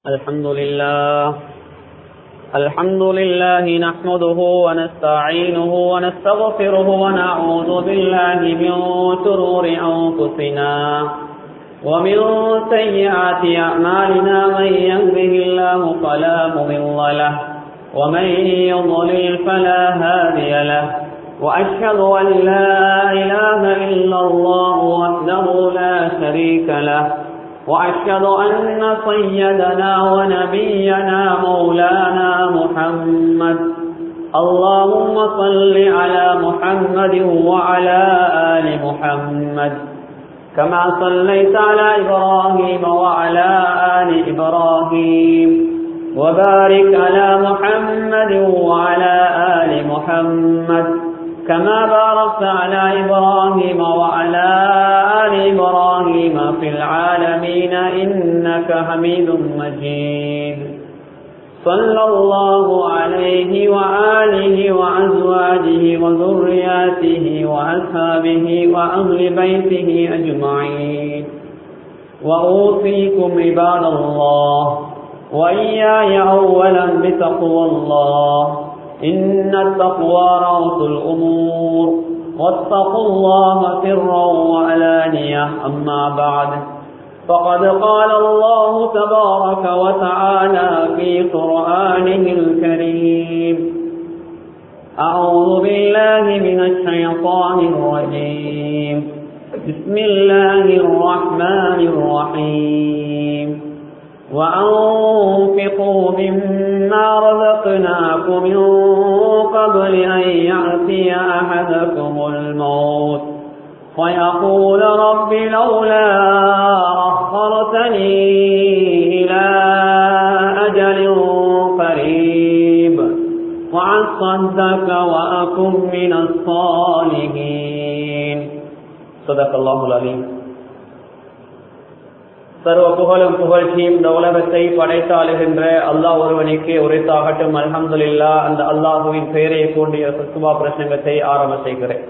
الحمد لله الحمد لله نحمده ونستعينه ونستغفره ونعوذ بالله من شرور أنفسنا ومن سيئات أعمالنا من يهده الله فلا مضل له ومن يضلل فلا هادي له وأشهد أن لا إله إلا الله وحده لا شريك له وأشهد أن سيدنا ونبينا مولانا محمد اللهم صل على محمد وعلى آل محمد كما صليت على إبراهيم وعلى آل إبراهيم وبارك على محمد وعلى آل محمد كما باركت على إبراهيم وعلى آل إبراهيم في العالمين إنك حميد مجيد صلى الله عليه وآله وأزواجه وذرياته وأصحابه وأهل بيته أجمعين وأوصيكم عباد الله وإياي أولا بتقوى الله إن التقوى رأس الأمور واتقوا الله سرا وعلانية أما بعد فقد قال الله تبارك وتعالى في قرآنه الكريم أعوذ بالله من الشيطان الرجيم بسم الله الرحمن الرحيم وأنفقوا مما رزقناكم من قبل أن يأتي أحدكم الموت ويقول رب لولا أخرتني إلى أجل قريب وأصدق وأكن من الصالحين صدق الله العظيم சர்வ புகழும் புகழ்ச்சியும் இந்த உலகத்தை படைத்தாளுகின்ற அல்லாஹ் ஒருவனுக்கு உரைத்தாகட்டும் அல்ஹம்துலில்லா அந்த அல்லாஹுவின் பெயரை கூண்டிய சுத்துவா பிரசங்கத்தை ஆரம்ப செய்கிறேன்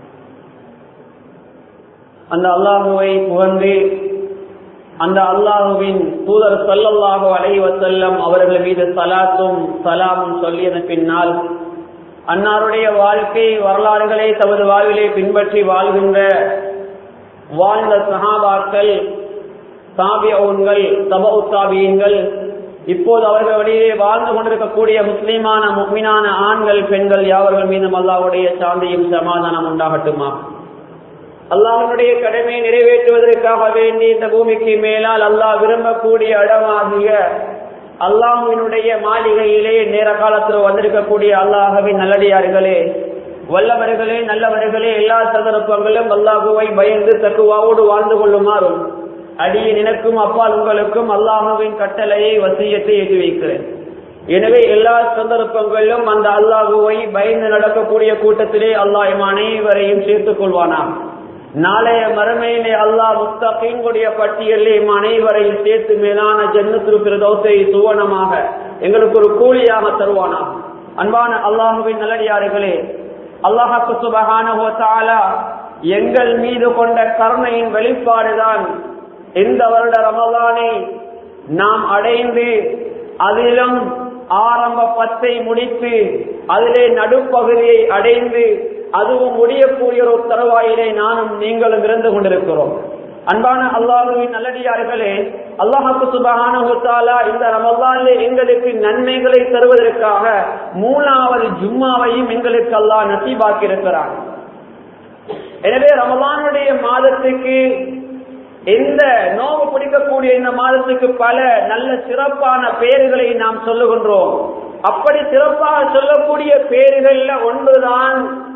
அந்த அல்லாஹுவை புகழ்ந்து அந்த அல்லாஹுவின் தூதர் சொல்லல்லாஹு அலைவசல்லம் அவர்கள் மீது சலாத்தும் சலாமும் சொல்லியதன் பின்னால் அன்னாருடைய வாழ்க்கை வரலாறுகளை தமது வாழ்விலே பின்பற்றி வாழ்கின்ற வாழ்ந்த சஹாபாக்கள் தாபியவுன்கள் தபவு தாபியங்கள் இப்போது அவர்கள் வழியிலே வாழ்ந்து கொண்டிருக்கக்கூடிய முஸ்லிமான முக்மினான ஆண்கள் பெண்கள் யாவர்கள் மீதும் அல்லாவுடைய சாந்தியும் சமாதானம் உண்டாகட்டுமா அல்லாஹனுடைய கடமையை நிறைவேற்றுவதற்காக வேண்டி இந்த பூமிக்கு மேலால் அல்லாஹ் விரும்பக்கூடிய இடமாகிய அல்லாஹுவினுடைய மாளிகையிலே நேர காலத்தில் வந்திருக்கக்கூடிய அல்லாஹவின் நல்லடியார்களே வல்லவர்களே நல்லவர்களே எல்லா சந்தர்ப்பங்களும் அல்லாஹுவை பயந்து தக்குவாவோடு வாழ்ந்து கொள்ளுமாறும் அடிய நினைக்கும் அப்பால் உங்களுக்கும் அல்லாஹுவின் கட்டளையை வசியத்தை ஏற்றி வைக்கிறேன் எனவே எல்லா சந்தர்ப்பங்களிலும் அந்த அல்லாஹுவை பயந்து நடக்கக்கூடிய கூட்டத்திலே அல்லாஹ் அனைவரையும் சேர்த்துக் கொள்வானாம் நாளைய மறுமையிலே அல்லாஹ் முஸ்தகீன்களுடைய பட்டியலே அனைவரையும் சேர்த்து மேலான ஜன்னத்திரு பிரதோத்தை சுவனமாக எங்களுக்கு ஒரு கூலியாக தருவானாம் அன்பான அல்லாஹுவின் நல்லடியார்களே அல்லாஹாக்கு சுபகான எங்கள் மீது கொண்ட கருணையின் வெளிப்பாடுதான் இந்த வருட ரமலானை நாம் அடைந்து அதிலும் ஆரம்ப பத்தை முடித்து அதிலே நடுப்பகுதியை அடைந்து அதுவும் முடியக்கூடிய ஒரு தருவாயிலே நானும் நீங்களும் இருந்து கொண்டிருக்கிறோம் அன்பான அல்லாஹுவின் நல்லடியார்களே அல்லாஹாக்கு சுபகான இந்த ரமலானிலே எங்களுக்கு நன்மைகளை தருவதற்காக மூணாவது ஜும்மாவையும் எங்களுக்கு அல்லாஹ் நசீபாக்கி இருக்கிறார் எனவே ரமலானுடைய மாதத்துக்கு இந்த நோவு பிடிக்கக்கூடிய இந்த மாதத்துக்கு பல நல்ல சிறப்பான பெயர்களை நாம் சொல்லுகின்றோம் அப்படி சிறப்பாக சொல்லக்கூடிய பெயர்கள்ல ஒன்றுதான்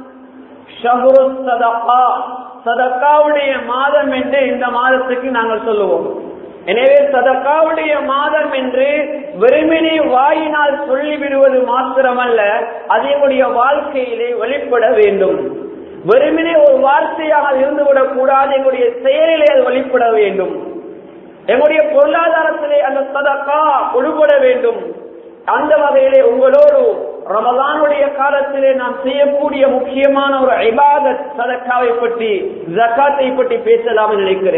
சதக்காவுடைய மாதம் என்று இந்த மாதத்துக்கு நாங்கள் சொல்லுவோம் எனவே சதக்காவுடைய மாதம் என்று வெறுமனே வாயினால் சொல்லிவிடுவது மாத்திரமல்ல அதனுடைய வாழ்க்கையிலே வெளிப்பட வேண்டும் வெறுமனே ஒரு வார்த்தையாக இருந்துவிடக் கூடாது எங்களுடைய செயலிலே அது வெளிப்பட வேண்டும் எங்களுடைய பொருளாதாரத்திலே அந்த சதக்கா உடுபட வேண்டும் அந்த வகையிலே உங்களோடு ரமலானுடைய காலத்திலே நாம் செய்யக்கூடிய முக்கியமான ஒரு இபாதத் சதக்காவை பற்றி ஜக்காத்தை பற்றி பேசலாம் நினைக்கிறேன்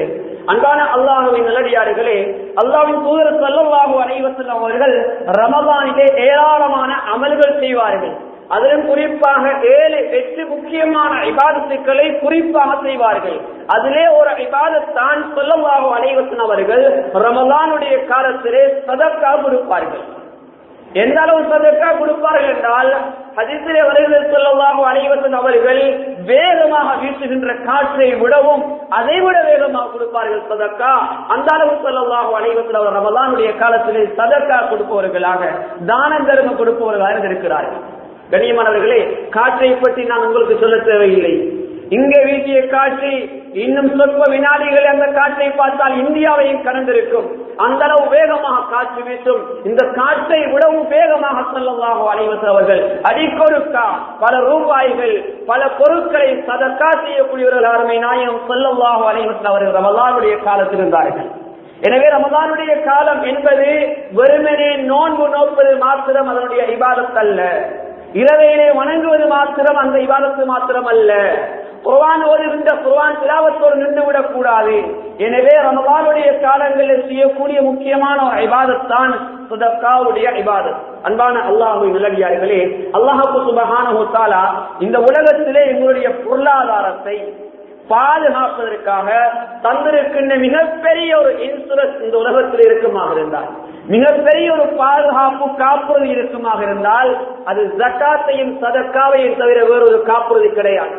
அன்பான அல்லாஹுவின் நல்லடியார்களே அல்லாஹ்வின் தூதர் ஸல்லல்லாஹு அலைஹி வஸல்லம் அவர்கள் ரமலானிலே ஏராளமான அமல்கள் செய்வார்கள் அதிலும் குறிப்பாக ஏழு எட்டு முக்கியமான இபாதத்துக்களை குறிப்பாக செய்வார்கள் அதிலே ஒரு இபாதத்தான் சொல்லவாக அனைவசன் அவர்கள் ரமலானுடைய காலத்திலே சதக்கா கொடுப்பார்கள் எந்த அளவு சதக்கா கொடுப்பார்கள் என்றால் அதிசிலே வருகிறது சொல்லவாக அனைவசன் அவர்கள் வேகமாக வீசுகின்ற காற்றை விடவும் அதை விட வேகமாக கொடுப்பார்கள் சதக்கா அந்த அளவு சொல்லவாக அனைவசன் அவர் ரமலானுடைய காலத்திலே சதக்கா கொடுப்பவர்களாக தான தர்மம் கொடுப்பவர்களாக இருக்கிறார்கள் கண்ணியமானவர்களே காற்றை பற்றி நான் உங்களுக்கு சொல்ல தேவையில்லை இங்கே வீசிய காற்று இன்னும் சொற்ப வினாடிகள் அந்த காற்றை பார்த்தால் இந்தியாவையும் கடந்திருக்கும் அந்த அளவு வேகமாக காற்று வீசும் இந்த காற்றை விடவும் வேகமாக செல்லமாக அனைவசர் அவர்கள் அடிக்கொடுக்கா பல ரூபாய்கள் பல பொருட்களை சதக்கா செய்யக்கூடியவர்கள் அருமை நாயகம் செல்லமாக அனைவசர் அவர்கள் ரமலானுடைய காலத்தில் இருந்தார்கள் எனவே ரமதானுடைய காலம் என்பது வெறுமனே நோன்பு நோப்பது மாத்திரம் அதனுடைய இபாதத் அல்ல இரவையிலே வணங்குவது மாத்திரம் அந்த இபாதத்து மாத்திரம் அல்ல குர்வான் ஓதுகின்ற குர்வான் திலாவத்தோடு நின்று விடக்கூடாது எனவே ரமதானுடைய காலங்களில் செய்யக்கூடிய முக்கியமான ஒரு இபாதத்தான் சுதக்காவுடைய இபாதத் அன்பான அல்லாஹு நிலடியார்களே அல்லாஹு சுபஹான இந்த உலகத்திலே எங்களுடைய பொருளாதாரத்தை பாதுகாப்பதற்காக தந்திருக்கின்ற மிகப்பெரிய ஒரு இன்சூரன்ஸ் இந்த உலகத்தில் இருக்குமாக இருந்தால் மிகப்பெரிய ஒரு பாதுகாப்பு காப்புறுதி இருக்குமாக இருந்தால் அது ஜக்காத்தையும் சதக்காவையும் தவிர வேறொரு காப்புறுதி கிடையாது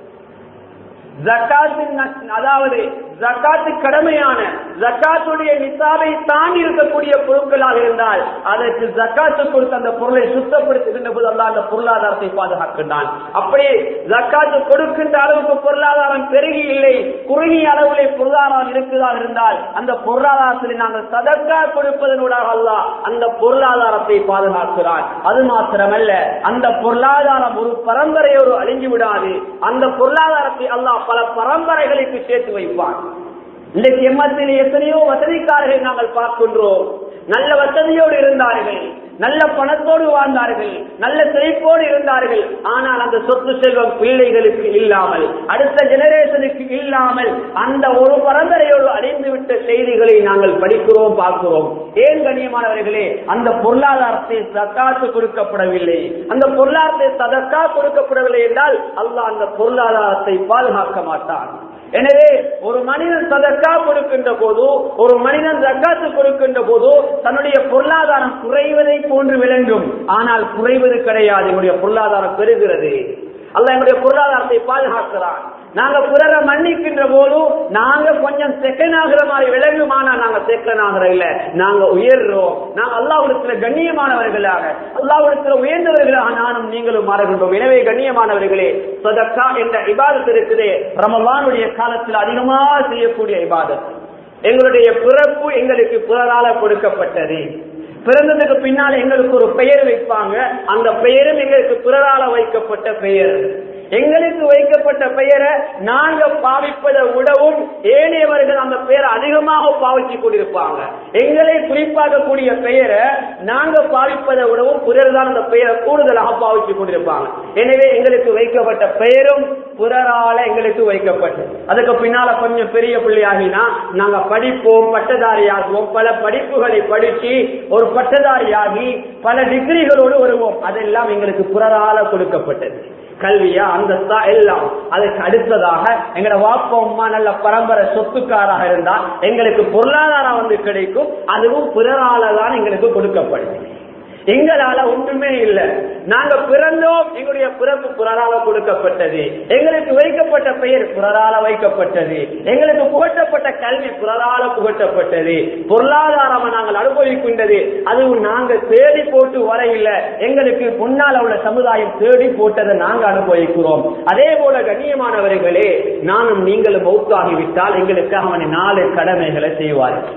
ஜக்காத்தின் அதாவது ஜக்காத்து கடமையான ஜக்காத்துடைய நிசாவை தாண்டி இருக்கக்கூடிய பொருட்களாக இருந்தால் அதற்கு ஜக்காத்து கொடுத்து அந்த பொருளை சுத்தப்படுத்துகின்ற போது அல்ல அந்த பொருளாதாரத்தை பாதுகாக்கின்றான் அப்படியே ஜக்காத்து கொடுக்கின்ற அளவுக்கு பொருளாதாரம் பெருகி இல்லை குறுகிய அளவிலே பொருளாதாரம் இருக்குதாக இருந்தால் அந்த பொருளாதாரத்தில் நாங்கள் சதக்கா கொடுப்பதனூடாக அல்ல அந்த பொருளாதாரத்தை பாதுகாக்கிறான் அது மாத்திரமல்ல அந்த பொருளாதாரம் ஒரு பரம்பரையோடு அழிஞ்சு விடாது அந்த பொருளாதாரத்தை அல்லாஹ் பல பரம்பரைகளுக்கு சேர்த்து வைப்பான் இன்றைக்கு எம்மத்தில் எத்தனையோ வசதிக்காரர்கள் நாங்கள் பார்க்கின்றோம் நல்ல வசதியோடு இருந்தார்கள் நல்ல பணத்தோடு வாழ்ந்தார்கள் நல்ல செழிப்போடு இருந்தார்கள் ஆனால் அந்த சொத்து செல்வம் பிள்ளைகளுக்கு இல்லாமல் அடுத்த ஜெனரேஷனுக்கு இல்லாமல் அந்த ஒரு பரம்பரையோடு அடைந்துவிட்ட செய்திகளை நாங்கள் படிக்கிறோம் பார்க்கிறோம் ஏன் கண்ணியமானவர்களே அந்த பொருளாதாரத்தை சக்காத்து கொடுக்கப்படவில்லை அந்த பொருளாதாரத்தை சதக்கா கொடுக்கப்படவில்லை என்றால் அல்லாஹ் அந்த பொருளாதாரத்தை பாதுகாக்க மாட்டான் எனவே ஒரு மனிதன் சதக்கா கொடுக்கின்ற போது ஒரு மனிதன் ஜக்காத்து கொடுக்கின்ற போது தன்னுடைய பொருளாதாரம் குறைவதை போன்று விளங்கும் ஆனால் குறைவது கிடையாது என்னுடைய பொருளாதாரம் பெறுகிறது அல்ல என்னுடைய பொருளாதாரத்தை பாதுகாக்கிறான் நாங்க பிறரை மன்னிக்கின்ற போது நாங்க கொஞ்சம் செகண்ட் ஆகிற மாதிரி விளங்குமானா நாங்க செகண்ட் ஆகிற இல்ல நாங்க உயர்றோம் நாங்க அல்லாவிடத்துல கண்ணியமானவர்களாக அல்லாவிடத்துல உயர்ந்தவர்களாக நானும் நீங்களும் மாறுகின்றோம் எனவே கண்ணியமானவர்களே சதக்கா என்ற இபாதத் இருக்குது ரமலானுடைய காலத்தில் அதிகமாக செய்யக்கூடிய இபாதத் எங்களுடைய பிறப்பு எங்களுக்கு பிறரால கொடுக்கப்பட்டது பிறந்ததுக்கு பின்னால் எங்களுக்கு ஒரு பெயர் வைப்பாங்க அந்த பெயரும் எங்களுக்கு பிறரால வைக்கப்பட்ட பெயர் எங்களுக்கு வைக்கப்பட்ட பெயரை நாங்க பாவிப்பதை விடவும் ஏனையவர்கள் அந்த பெயரை அதிகமாக பாவிச்சு கொண்டிருப்பாங்க எங்களை குறிப்பாக்கக்கூடிய பெயரை நாங்க பாவிப்பதை விடவும் பிறர் தான் அந்த பெயரை கூடுதலாக பாவிச்சு கொண்டிருப்பாங்க எனவே எங்களுக்கு வைக்கப்பட்ட பெயரும் பிறரால எங்களுக்கு வைக்கப்பட்டது அதுக்கு பின்னால கொஞ்சம் பெரிய பிள்ளையாகினா நாங்க படிப்போம் பட்டதாரியாகுவோம் பல படிப்புகளை படிச்சு ஒரு பட்டதாரியாகி பல டிகிரிகளோடு வருவோம் அதெல்லாம் எங்களுக்கு பிறரால கொடுக்கப்பட்டது கல்வியா அந்தஸ்தா எல்லாம் அதுக்கு அடுத்ததாக எங்களோட வாப்பா அம்மா நல்ல பரம்பரை சொத்துக்காராக இருந்தா எங்களுக்கு பொருளாதாரம் வந்து கிடைக்கும் அதுவும் பிறரால தான் எங்களுக்கு கொடுக்கப்படுது எங்களால ஒன்றுமே இல்லை நாங்க பிறந்தோம் எங்களுடைய பிறப்பு பிறரால கொடுக்கப்பட்டது எங்களுக்கு வைக்கப்பட்ட பெயர் பிறரால வைக்கப்பட்டது எங்களுக்கு புகட்டப்பட்ட கல்வி பிறரால புகட்டப்பட்டது பொருளாதாரம் நாங்கள் அனுபவிக்கின்றது அதுவும் நாங்க தேடி போட்டு வர இல்லை எங்களுக்கு முன்னால் உள்ள சமுதாயம் தேடி போட்டதை நாங்க அனுபவிக்கிறோம் அதே போல கண்ணியமானவர்களே நானும் நீங்களும் மௌத்தாகிவிட்டால் எங்களுக்கு அவனை நாலு கடமைகளை செய்வார்கள்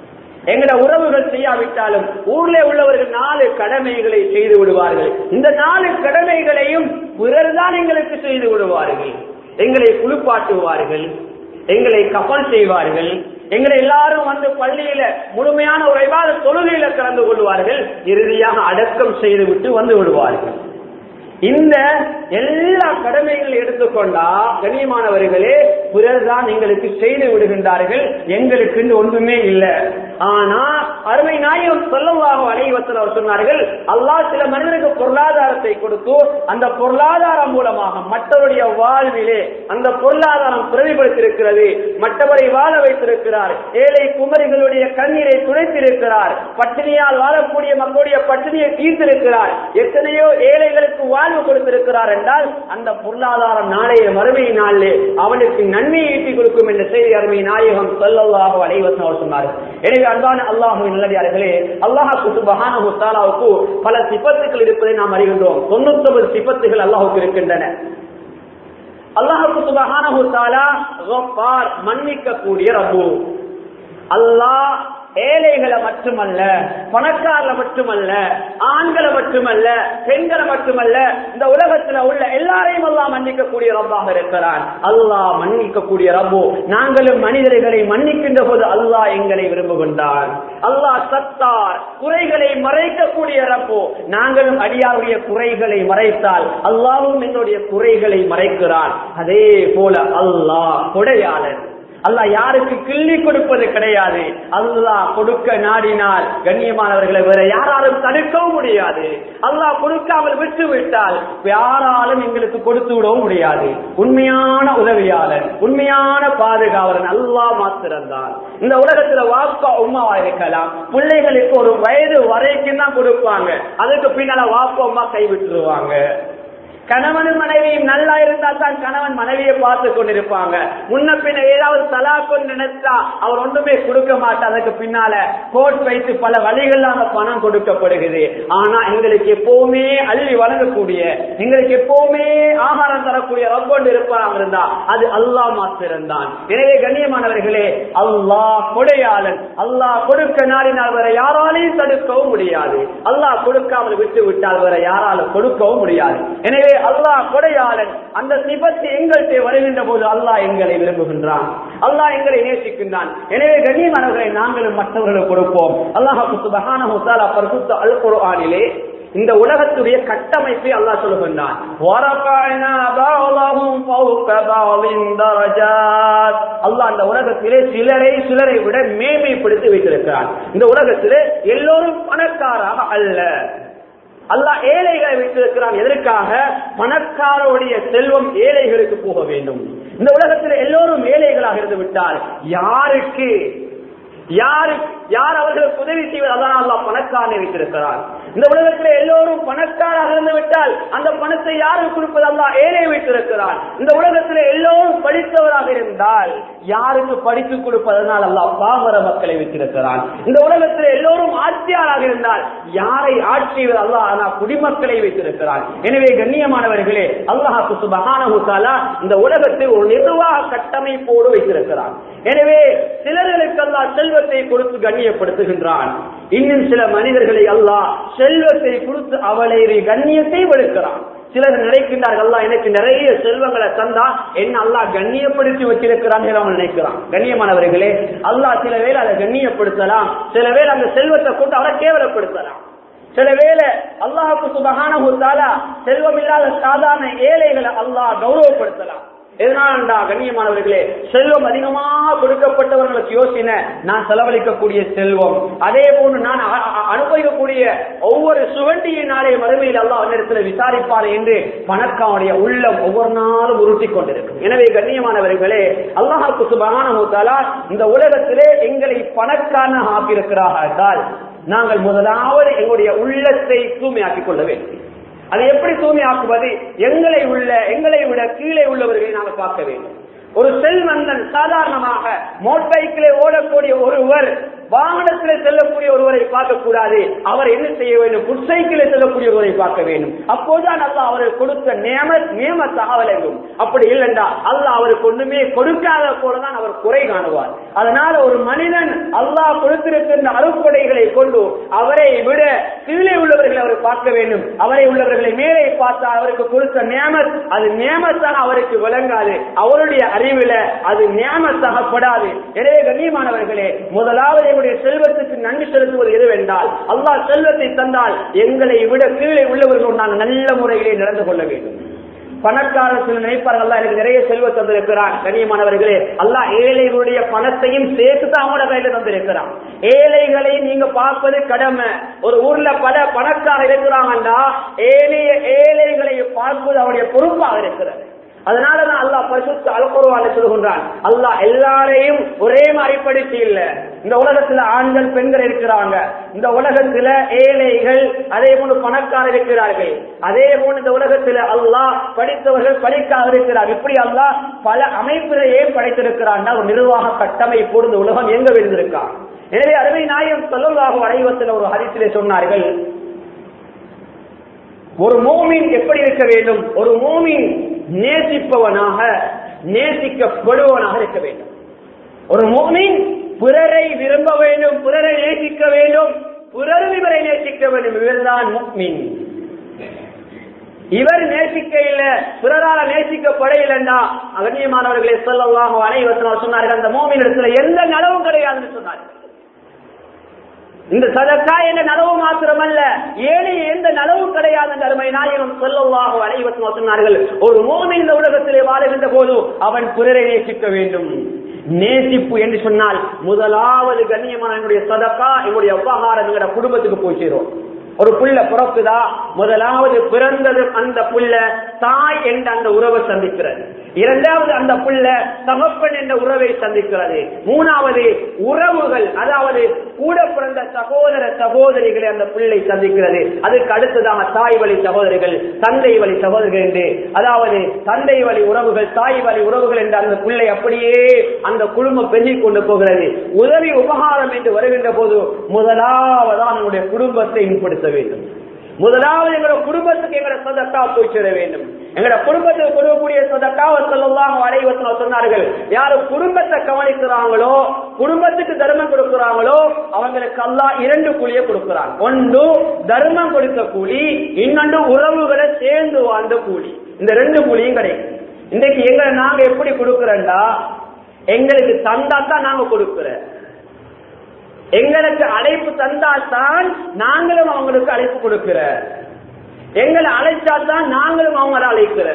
எங்கட உறவுகள் செய்யாவிட்டாலும் ஊர்ல உள்ளவர்கள் நாலு கடமைகளை செய்து விடுவார்கள் இந்த நாலு கடமைகளையும் பிறர்தான் எங்களுக்கு செய்து விடுவார்கள் எங்களை குளிப்பாட்டுவார்கள் எங்களை கப்பல் செய்வார்கள் எங்களை எல்லாரும் வந்து பள்ளியில முழுமையான ஒரு விவாத தொழுகையில கலந்து கொள்வார்கள் இறுதியாக அடக்கம் செய்து விட்டு வந்து விடுவார்கள் இந்த எல்லா கடமைகள் எடுத்துக்கொண்டா கண்ணியமானவர்களே பிறர்தான் எங்களுக்கு செய்து விடுகின்றார்கள் எங்களுக்கு ஒன்றுமே இல்லை ஆனா அருமை நாயகம் சொல்லவாக அலைவத்தில் அவர் சொன்னார்கள் அல்லாஹ் சில மனிதனுக்கு பொருளாதாரத்தை கொடுத்து அந்த பொருளாதாரம் மூலமாக மற்றவருடைய வாழ்விலே அந்த பொருளாதாரம் பிரதிபலித்திருக்கிறது மற்றவரை வாழ வைத்திருக்கிறார் ஏழை குமரிகளுடைய கண்ணீரை துடைத்திருக்கிறார் பட்டினியால் வாழக்கூடிய மக்களுடைய பட்டினியை தீர்த்திருக்கிறார் எத்தனையோ ஏழைகளுக்கு வாழ்வு கொடுத்திருக்கிறார் என்றால் அந்த பொருளாதாரம் நாளைய மறுமை நாளிலே அவனுக்கு நன்மையை ஈட்டி கொடுக்கும் என்ற செய்தி அருமை நாயகம் சொல்லவாக அலைவசம் அவர் சொன்னார் எனவே அன்பான அல்லாஹுவின் நல்லடியார்களே அல்லாஹு சுபஹானஹு தஆலாவுக்கு பல சிபத்துகள் இருப்பதை நாம் அறிகின்றோம் தொண்ணூத்தி ஒன்பது சிபத்துகள் அல்லாஹுக்கு இருக்கின்றன அல்லாஹு சுபஹானஹு தஆலா கஃபார் மன்னிக்க கூடிய ரப்பு அல்லாஹ் ஏழைகளை மட்டுமல்ல பணக்காரர்களை மட்டுமல்ல ஆண்களை மட்டுமல்ல பெண்களை மட்டுமல்ல இந்த உலகத்துல உள்ள எல்லாரையும் அல்லாஹ் மன்னிக்கக்கூடிய ரப்பாக இருக்கிறான் அல்லாஹ் மன்னிக்கக்கூடிய ரப்பு நாங்களும் மனிதர்களை மன்னிக்கின்ற போது அல்லாஹ் எங்களை விரும்புகின்றான் அல்லாஹ் சத்தார் குறைகளை மறைக்கக்கூடிய ரப்பு நாங்களும் அடியாருடைய குறைகளை மறைத்தால் அல்லாவும் எங்களுடைய குறைகளை மறைக்கிறான் அதே போல அல்லாஹ் கொடையாளன் அல்லாஹ் யாருக்கு கிள்ளி கொடுப்பது கிடையாது அல்லாஹ் கொடுக்க நாடினால் கண்ணியமானவர்களை வேற யாராலும் தடுக்கவும் முடியாது அல்லாஹ் கொடுக்காமல் விட்டு விட்டால் யாராலும் எங்களுக்கு கொடுத்து விடவும் முடியாது உண்மையான உதவியாளன் உண்மையான பாதுகாவலன் அல்லாஹ் மாத்திரம்தான் இந்த உலகத்துல வாப்பா உமாவா இருக்கலாம் பிள்ளைகளுக்கு ஒரு வயது வரைக்கும் தான் கொடுப்பாங்க அதுக்கு பின்னால வாப்பா உமா கைவிட்டுருவாங்க கணவனும் மனைவியும் நல்லா இருந்தா தான் கணவன் மனைவியை பார்த்து கொண்டிருப்பாங்க முன்ன பின்ன ஏதாவது தலாக்குன்னு நினைச்சா அவர் ஒன்றுமே கொடுக்க மாட்டார் அதுக்கு பின்னால கோட் வைத்து பல வழிகள்ல அந்த பணம் கொடுக்கப்படுகிறது ஆனா எங்களுக்கு எப்பவுமே அள்ளி வழங்கக்கூடிய எங்களுக்கு எப்பவுமே ஆகாரம் தரக்கூடிய ரப்பொண்டு இருப்பாங்க இருந்தா அது அல்லாஹ் மாத்திரம்தான் எனவே கண்ணியமானவர்களே அல்லாஹ் கொடையாளன் அல்லாஹ் கொடுக்க நாடினால் வேற யாராலையும் தடுக்கவும் முடியாது அல்லாஹ் கொடுக்காமல் விட்டு விட்டால் வேற யாராலும் கொடுக்கவும் முடியாது எனவே அல்லாஹ் கொடையாளன் அந்த சிபத்து எங்கள்கிட்ட வருகின்ற போது அல்லாஹ் எங்களை விரும்புகின்றான் அல்லாஹ் எங்களை நேசிக்கின்றான் எனவே கண்ணியமானவர்களை நாங்களும் மற்றவர்களுக்கு கொடுப்போம் அல்லாஹ் சுபஹானஹு தஆலா பரிசுத்த அல் குர்ஆனிலே இந்த உலகத்துடைய கட்டமைப்பை அல்லாஹ் சொல்லுகின்றான் وَرَفَعْنَا بَعْضَهُمْ فَوْقَ بَعْضٍ دَرَجَاتٍ அல்லாஹ் அந்த உலகத்திலே சிலரை சிலரை விட மேன்மைப்படுத்தி வைத்திருக்கிறான் இந்த உலகத்திலே எல்லோரும் பணக்காராக அல்ல அல்லாஹ் ஏழைகளை வைத்திருக்கிறான் எதற்காக பணக்காரருடைய செல்வம் ஏழைகளுக்கு போக வேண்டும் இந்த உலகத்தில் எல்லோரும் ஏழைகளாக இருந்து விட்டால் யாருக்கு யாரு யார் அவர்களுக்கு உதவி செய்வது அதான் அல்லாஹ் பணக்காரனை வைத்திருக்கிறார் இந்த உலகத்தில் எல்லோரும் பணக்காராக இருந்து விட்டால் அந்த பணத்தை யாருக்கு கொடுப்பது அல்லாஹ் ஏழை வைத்திருக்கிறான் இந்த உலகத்தில் எல்லோரும் படித்தவராக இருந்தால் யாருக்கு படித்து கொடுப்பதனால் அல்லாஹ் பாமர மக்களை வைத்திருக்கிறான் இந்த உலகத்தில் எல்லோரும் ஆட்சியாளராக இருந்தால் யாரை ஆட்சியவர் அல்லாஹ் ஆனா குடிமக்களை வைத்திருக்கிறான் எனவே கண்ணியமானவர்களே அல்லாஹாக்கு சுபஹானஹு தஆலா இந்த உலகத்தை ஒரு நிர்வாக கட்டமைப்போடு வைத்திருக்கிறான் எனவே சிலர்களுக்கு அல்லாஹ் செல்வத்தை கொடுத்து கண்ணியப்படுத்துகின்றான் இன்னும் சில மனிதர்களை அல்லாஹ் செல்வத்தை கொடுத்து அவளை கண்ணியத்தை வெளுக்கிறான் சிலர் நினைக்கின்றார்கள் அல்லாஹ் எனக்கு நிறைய செல்வங்களை தந்தா என்ன அல்லாஹ் கண்ணியப்படுத்தி வச்சிருக்கிறான் அவன் நினைக்கிறான் கண்ணியமானவர்களே அல்லாஹ் சில வேளை அதை கண்ணியப்படுத்தலாம் சில வேளை அந்த செல்வத்தை கொண்டு அவரை கேவலப்படுத்தலாம் சில வேளை அல்லாஹுக்கு சுபகான செல்வம் இல்லாத சாதாரண ஏழைகளை அல்லாஹ் கௌரவப்படுத்தலாம் எதனால்டா கண்ணியமானவர்களே செல்வம் அதிகமாக கொடுக்கப்பட்டவர்களுக்கு யோசனை நான் செலவழிக்கக்கூடிய செல்வம் அதே போன்று நான் அ- அ- அனுபவிக்கக்கூடிய ஒவ்வொரு சுவண்டியின் நாளே மறுமையில் அல்லாஹ் இடத்துல விசாரிப்பார் என்று பணக்காவுடைய உள்ளம் ஒவ்வொரு நாளும் உருட்டி கொண்டிருக்கும் எனவே கண்ணியமானவர்களே அல்லாஹுக்கு சுபகான இந்த உலகத்திலே எங்களை பணக்கான ஆக்கியிருக்கிறார்கள் என்றால் நாங்கள் முதலாவது எங்களுடைய உள்ளத்தை தூய்மையாக்கிக் கொள்ள வேண்டும் அதை எப்படி தூய்மையாக்குவது எங்களை உள்ள எங்களை விட கீழே உள்ளவர்களை நாங்கள் பார்க்க வேண்டும் ஒரு செல்வந்தன் சாதாரணமாக மோட் பைக்கிலே ஓடக்கூடிய ஒருவர் வாகனத்திலே செல்லக்கூடிய ஒருவரை பார்க்க கூடாது அவர் என்ன செய்ய வேண்டும் புட் சைக்கிளே செல்லக்கூடிய ஒருவரை பார்க்க வேண்டும் அப்போதுதான் அல்லாஹ் அவருக்கு கொடுத்த நியம நியமத்தாக விளங்கும் அப்படி இல்லைண்டா அல்லாஹ் அவருக்கு ஒண்ணுமே கொடுக்காத போலதான் அவர் குறை காணுவார் அதனால ஒரு மனிதன் அல்லாஹ் கொடுத்திருக்கின்ற அருப்படைகளை கொண்டு அவரை விட கீழே உள்ளவர்களை அவர் பார்க்க வேண்டும் அவரை உள்ளவர்களை மேலே பார்த்தால் அவருக்கு கொடுத்த நியமத் அது நியமத்தாக அவருக்கு விளங்காது அவருடைய அறிவில அது நியமத்தாகப்படாது எனவே கண்ணியமானவர்களே முதலாவது எங்களுடைய எங்களுடைய செல்வத்துக்கு நன்றி செலுத்துவது எதுவென்றால் அல்லாஹ் செல்வத்தை தந்தால் எங்களை விட கீழே உள்ளவர்கள் நாங்கள் நல்ல முறையிலே நடந்து கொள்ள வேண்டும் பணக்காரர் சில நினைப்பார்கள் அல்லாஹ் எனக்கு நிறைய செல்வம் தந்திருக்கிறான் கண்ணியமானவர்களே அல்லாஹ் ஏழைகளுடைய பணத்தையும் சேர்த்து தான் அவங்களோட கையில தந்திருக்கிறான் ஏழைகளை நீங்க பார்ப்பது கடமை ஒரு ஊர்ல பல பணக்காரர் இருக்கிறாங்கன்னா ஏழைய ஏழைகளை பார்ப்பது அவருடைய பொறுப்பாக இருக்கிறது அதனாலதான் அல்லாஹ் பரிசுத்த அல்குருவான சொல்கின்றான் அல்லாஹ் எல்லாரையும் ஒரே மாதிரி படிச்சு இல்ல இந்த உலகத்துல ஆண்கள் பெண்கள் இருக்கிறாங்க இந்த உலகத்துல ஏழைகள் அதே போன்று பணக்காரர் இருக்கிறார்கள் அதே போன்று இந்த உலகத்துல அல்லாஹ் படித்தவர்கள் படிக்காத இருக்கிறார் இப்படி அல்லாஹ் பல அமைப்புகளையே படைத்திருக்கிறான் ஒரு நிர்வாக கட்டமைப்போடு இந்த உலகம் எங்க விழுந்திருக்கான் எனவே அருமை நாயம் சொல்லலாக அடைவத்தில் ஒரு ஹரிசிலே சொன்னார்கள் ஒரு மோமின் எப்படி இருக்க வேண்டும் ஒரு மோமின் நேசிப்பவனாக நேசிக்கப்படுவனாக இருக்க வேண்டும் ஒரு மோமின் பிறரை விரும்ப வேண்டும் பிறரை நேசிக்க வேண்டும் பிறரும் இவரை நேசிக்க வேண்டும் இவர்தான் முக்மின் இவர் நேசிக்க இல்ல பிறரால நேசிக்கப்பட இல்லைன்னா அகண்ணியமானவர்களை சொல்லலாம் அனைவரும் சொன்னார்கள் அந்த மோமின் இடத்துல எந்த நலவும் கிடையாதுன்னு சொன்னார்கள் இந்த சதக்கா என்ற நலவு மாத்திரமல்ல ஏனைய எந்த நலவும் கிடையாது என்ற அருமை நாயகம் சொல்லவாக அனைவரும் சொன்னார்கள் ஒரு மோமின் இந்த உலகத்திலே வாழுகின்ற போது அவன் பிறரை நேசிக்க வேண்டும் நேசிப்பு என்று சொன்னால் முதலாவது கண்ணியமான என்னுடைய சதக்கா என்னுடைய விவகாரம் எங்களுடைய குடும்பத்துக்கு போய் சேரும் ஒரு புள்ள பிறக்குதா முதலாவது பிறந்தது அந்த புள்ள தாய் என்ற அந்த உறவை சந்திக்கிறது இரண்டாவது அந்த புள்ள தகப்பன் என்ற உறவை சந்திக்கிறது மூணாவது உறவுகள் அதாவது கூட பிறந்த சகோதர சகோதரிகளை அந்த பிள்ளை சந்திக்கிறது அதுக்கு அடுத்ததாக தாய் வழி சகோதரிகள் தந்தை வழி சகோதரிகள் என்று அதாவது தந்தை வழி உறவுகள் தாய் வழி உறவுகள் என்று அந்த பிள்ளை அப்படியே அந்த குடும்பம் பெருகிக் கொண்டு போகிறது உதவி உபகாரம் என்று வருகின்ற போது முதலாவதாக நம்முடைய குடும்பத்தை இன்படுத்த வேண்டும் முதலாவது எங்களோட குடும்பத்துக்கு எங்களோட சதக்கா போய் சேர வேண்டும் எங்களோட குடும்பத்துக்கு கொடுக்கக்கூடிய சதக்காவை சொல்லலாம் அனைவசனம் சொன்னார்கள் யாரு குடும்பத்தை கவனிக்கிறாங்களோ குடும்பத்துக்கு தர்மம் கொடுக்கிறாங்களோ அவங்களுக்கு எல்லாம் இரண்டு கூலியை கொடுக்கிறாங்க ஒன்று தர்மம் கொடுத்த கூலி இன்னொன்று உறவுகளை சேர்ந்து வாழ்ந்த கூலி இந்த ரெண்டு கூலியும் கிடைக்கும் இன்றைக்கு எங்களை நாங்க எப்படி கொடுக்கிறோம்டா எங்களுக்கு தந்தா தான் நாங்க கொடுக்கிறோம் எங்களுக்கு அழைப்பு தந்தால் தான் நாங்களும் அவங்களுக்கு அழைப்பு கொடுக்கிற எங்களை அழைச்சா தான் நாங்களும் அவங்களை அழைக்கிற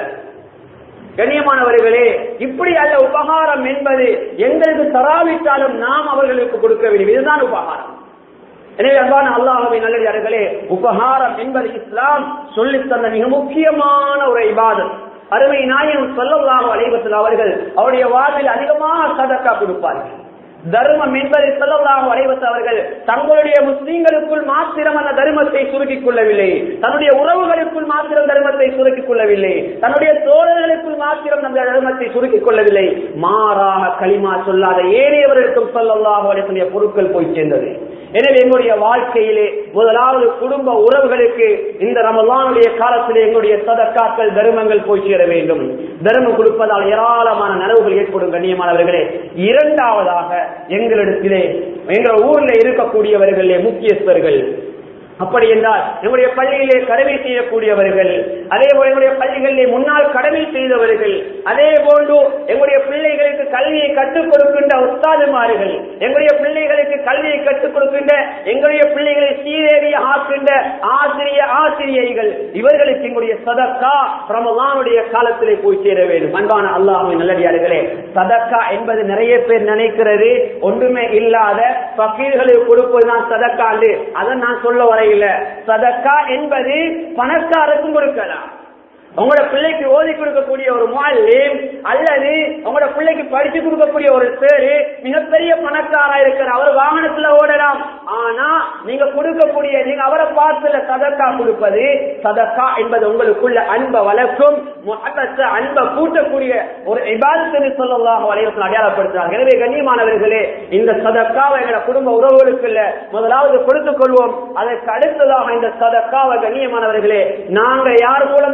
கண்ணியமானவர்களே இப்படி அல்ல உபகாரம் என்பது எங்களுக்கு தராவிட்டாலும் நாம் அவர்களுக்கு கொடுக்க வேண்டும் இதுதான் உபகாரம் எனவே அன்பான அல்லாஹவை நல்லடியார்களே உபகாரம் என்பது இஸ்லாம் சொல்லித் தந்த மிக முக்கியமான ஒரு இபாதத் அருமை நாயகம் சொல்லலாக அலைவத்தில் அவர்கள் அவருடைய வாழ்வில் அதிகமாக சதக்கா கொடுப்பார்கள் தர்மம் என்பதை சொல்லலாம் அடைவத்து அவர்கள் தங்களுடைய முஸ்லீம்களுக்குள் மாத்திரம் அந்த தர்மத்தை சுருக்கிக் கொள்ளவில்லை தன்னுடைய உறவுகளுக்குள் மாத்திரம் தர்மத்தை சுருக்கிக் கொள்ளவில்லை தன்னுடைய தோழர்களுக்குள் மாத்திரம் அந்த தர்மத்தை சுருக்கிக் கொள்ளவில்லை மாறாக களிமா சொல்லாத ஏனையவர்களுக்கும் சொல்லலாம் அடைக்கூடிய பொருட்கள் போய் சேர்ந்தது எனவே எங்களுடைய வாழ்க்கையிலே முதலாவது குடும்ப உறவுகளுக்கு இந்த ரமலானுடைய காலத்திலே எங்களுடைய சதக்காக்கள் தர்மங்கள் போய் சேர வேண்டும் தர்மம் கொடுப்பதால் ஏராளமான நனவுகள் ஏற்படும் கண்ணியமானவர்களே இரண்டாவதாக எங்களிடத்திலே எங்கள் ஊர்ல இருக்கக்கூடியவர்களே முக்கியஸ்தர்கள் அப்படி என்றால் எங்களுடைய பள்ளியிலே கடமை செய்யக்கூடியவர்கள் அதே போல எங்களுடைய பள்ளிகளிலே முன்னால் கடமை செய்தவர்கள் அதே போன்று எங்களுடைய பிள்ளைகளுக்கு கல்வியை கற்றுக் கொடுக்கின்ற உஸ்தாதுமார்கள் எங்களுடைய பிள்ளைகளுக்கு கல்வியை கற்றுக் கொடுக்கின்ற எங்களுடைய பிள்ளைகளை சீரேறி ஆக்கின்ற ஆசிரிய ஆசிரியைகள் இவர்களுக்கு எங்களுடைய சதக்கா ரமலானுடைய காலத்திலே போய் சேர வேண்டும் அன்பான அல்லாஹுவின் நல்லடியார்களே சதக்கா என்பது நிறைய பேர் நினைக்கிறது ஒன்றுமே இல்லாத பக்கீர்களுக்கு கொடுப்பதுதான் சதக்காண்டு அதை நான் சொல்ல வரையில சதக்கா என்பது பணக்காரருக்கும் கொடுக்கலாம் உங்களோட பிள்ளைக்கு ஓதி கொடுக்கக்கூடிய ஒரு மாலிம் அல்லது உங்களோட பிள்ளைக்கு படிச்சு கொடுக்கக்கூடிய ஒரு பேரு மிகப்பெரிய பணக்காரா இருக்கிற அவர் வாகனத்துல ஓடலாம் ஆனா நீங்க கொடுக்கக்கூடிய நீங்க அவரை பார்த்துல சதக்கா கொடுப்பது சதக்கா என்பது உங்களுக்குள்ள அன்பை வளர்க்கும் முகத்தை அன்பை கூட்டக்கூடிய ஒரு இபாதத்தை சொல்லலாம் வலையத்தில் அடையாளப்படுத்துறாங்க எனவே கண்ணியமானவர்களே இந்த சதக்காவை எங்களோட குடும்ப உறவுகளுக்கு இல்ல முதலாவது கொடுத்துக் கொள்வோம் அதற்கு அடுத்ததாக இந்த சதக்காவை கண்ணியமானவர்களே நாங்க யார் மூலமாக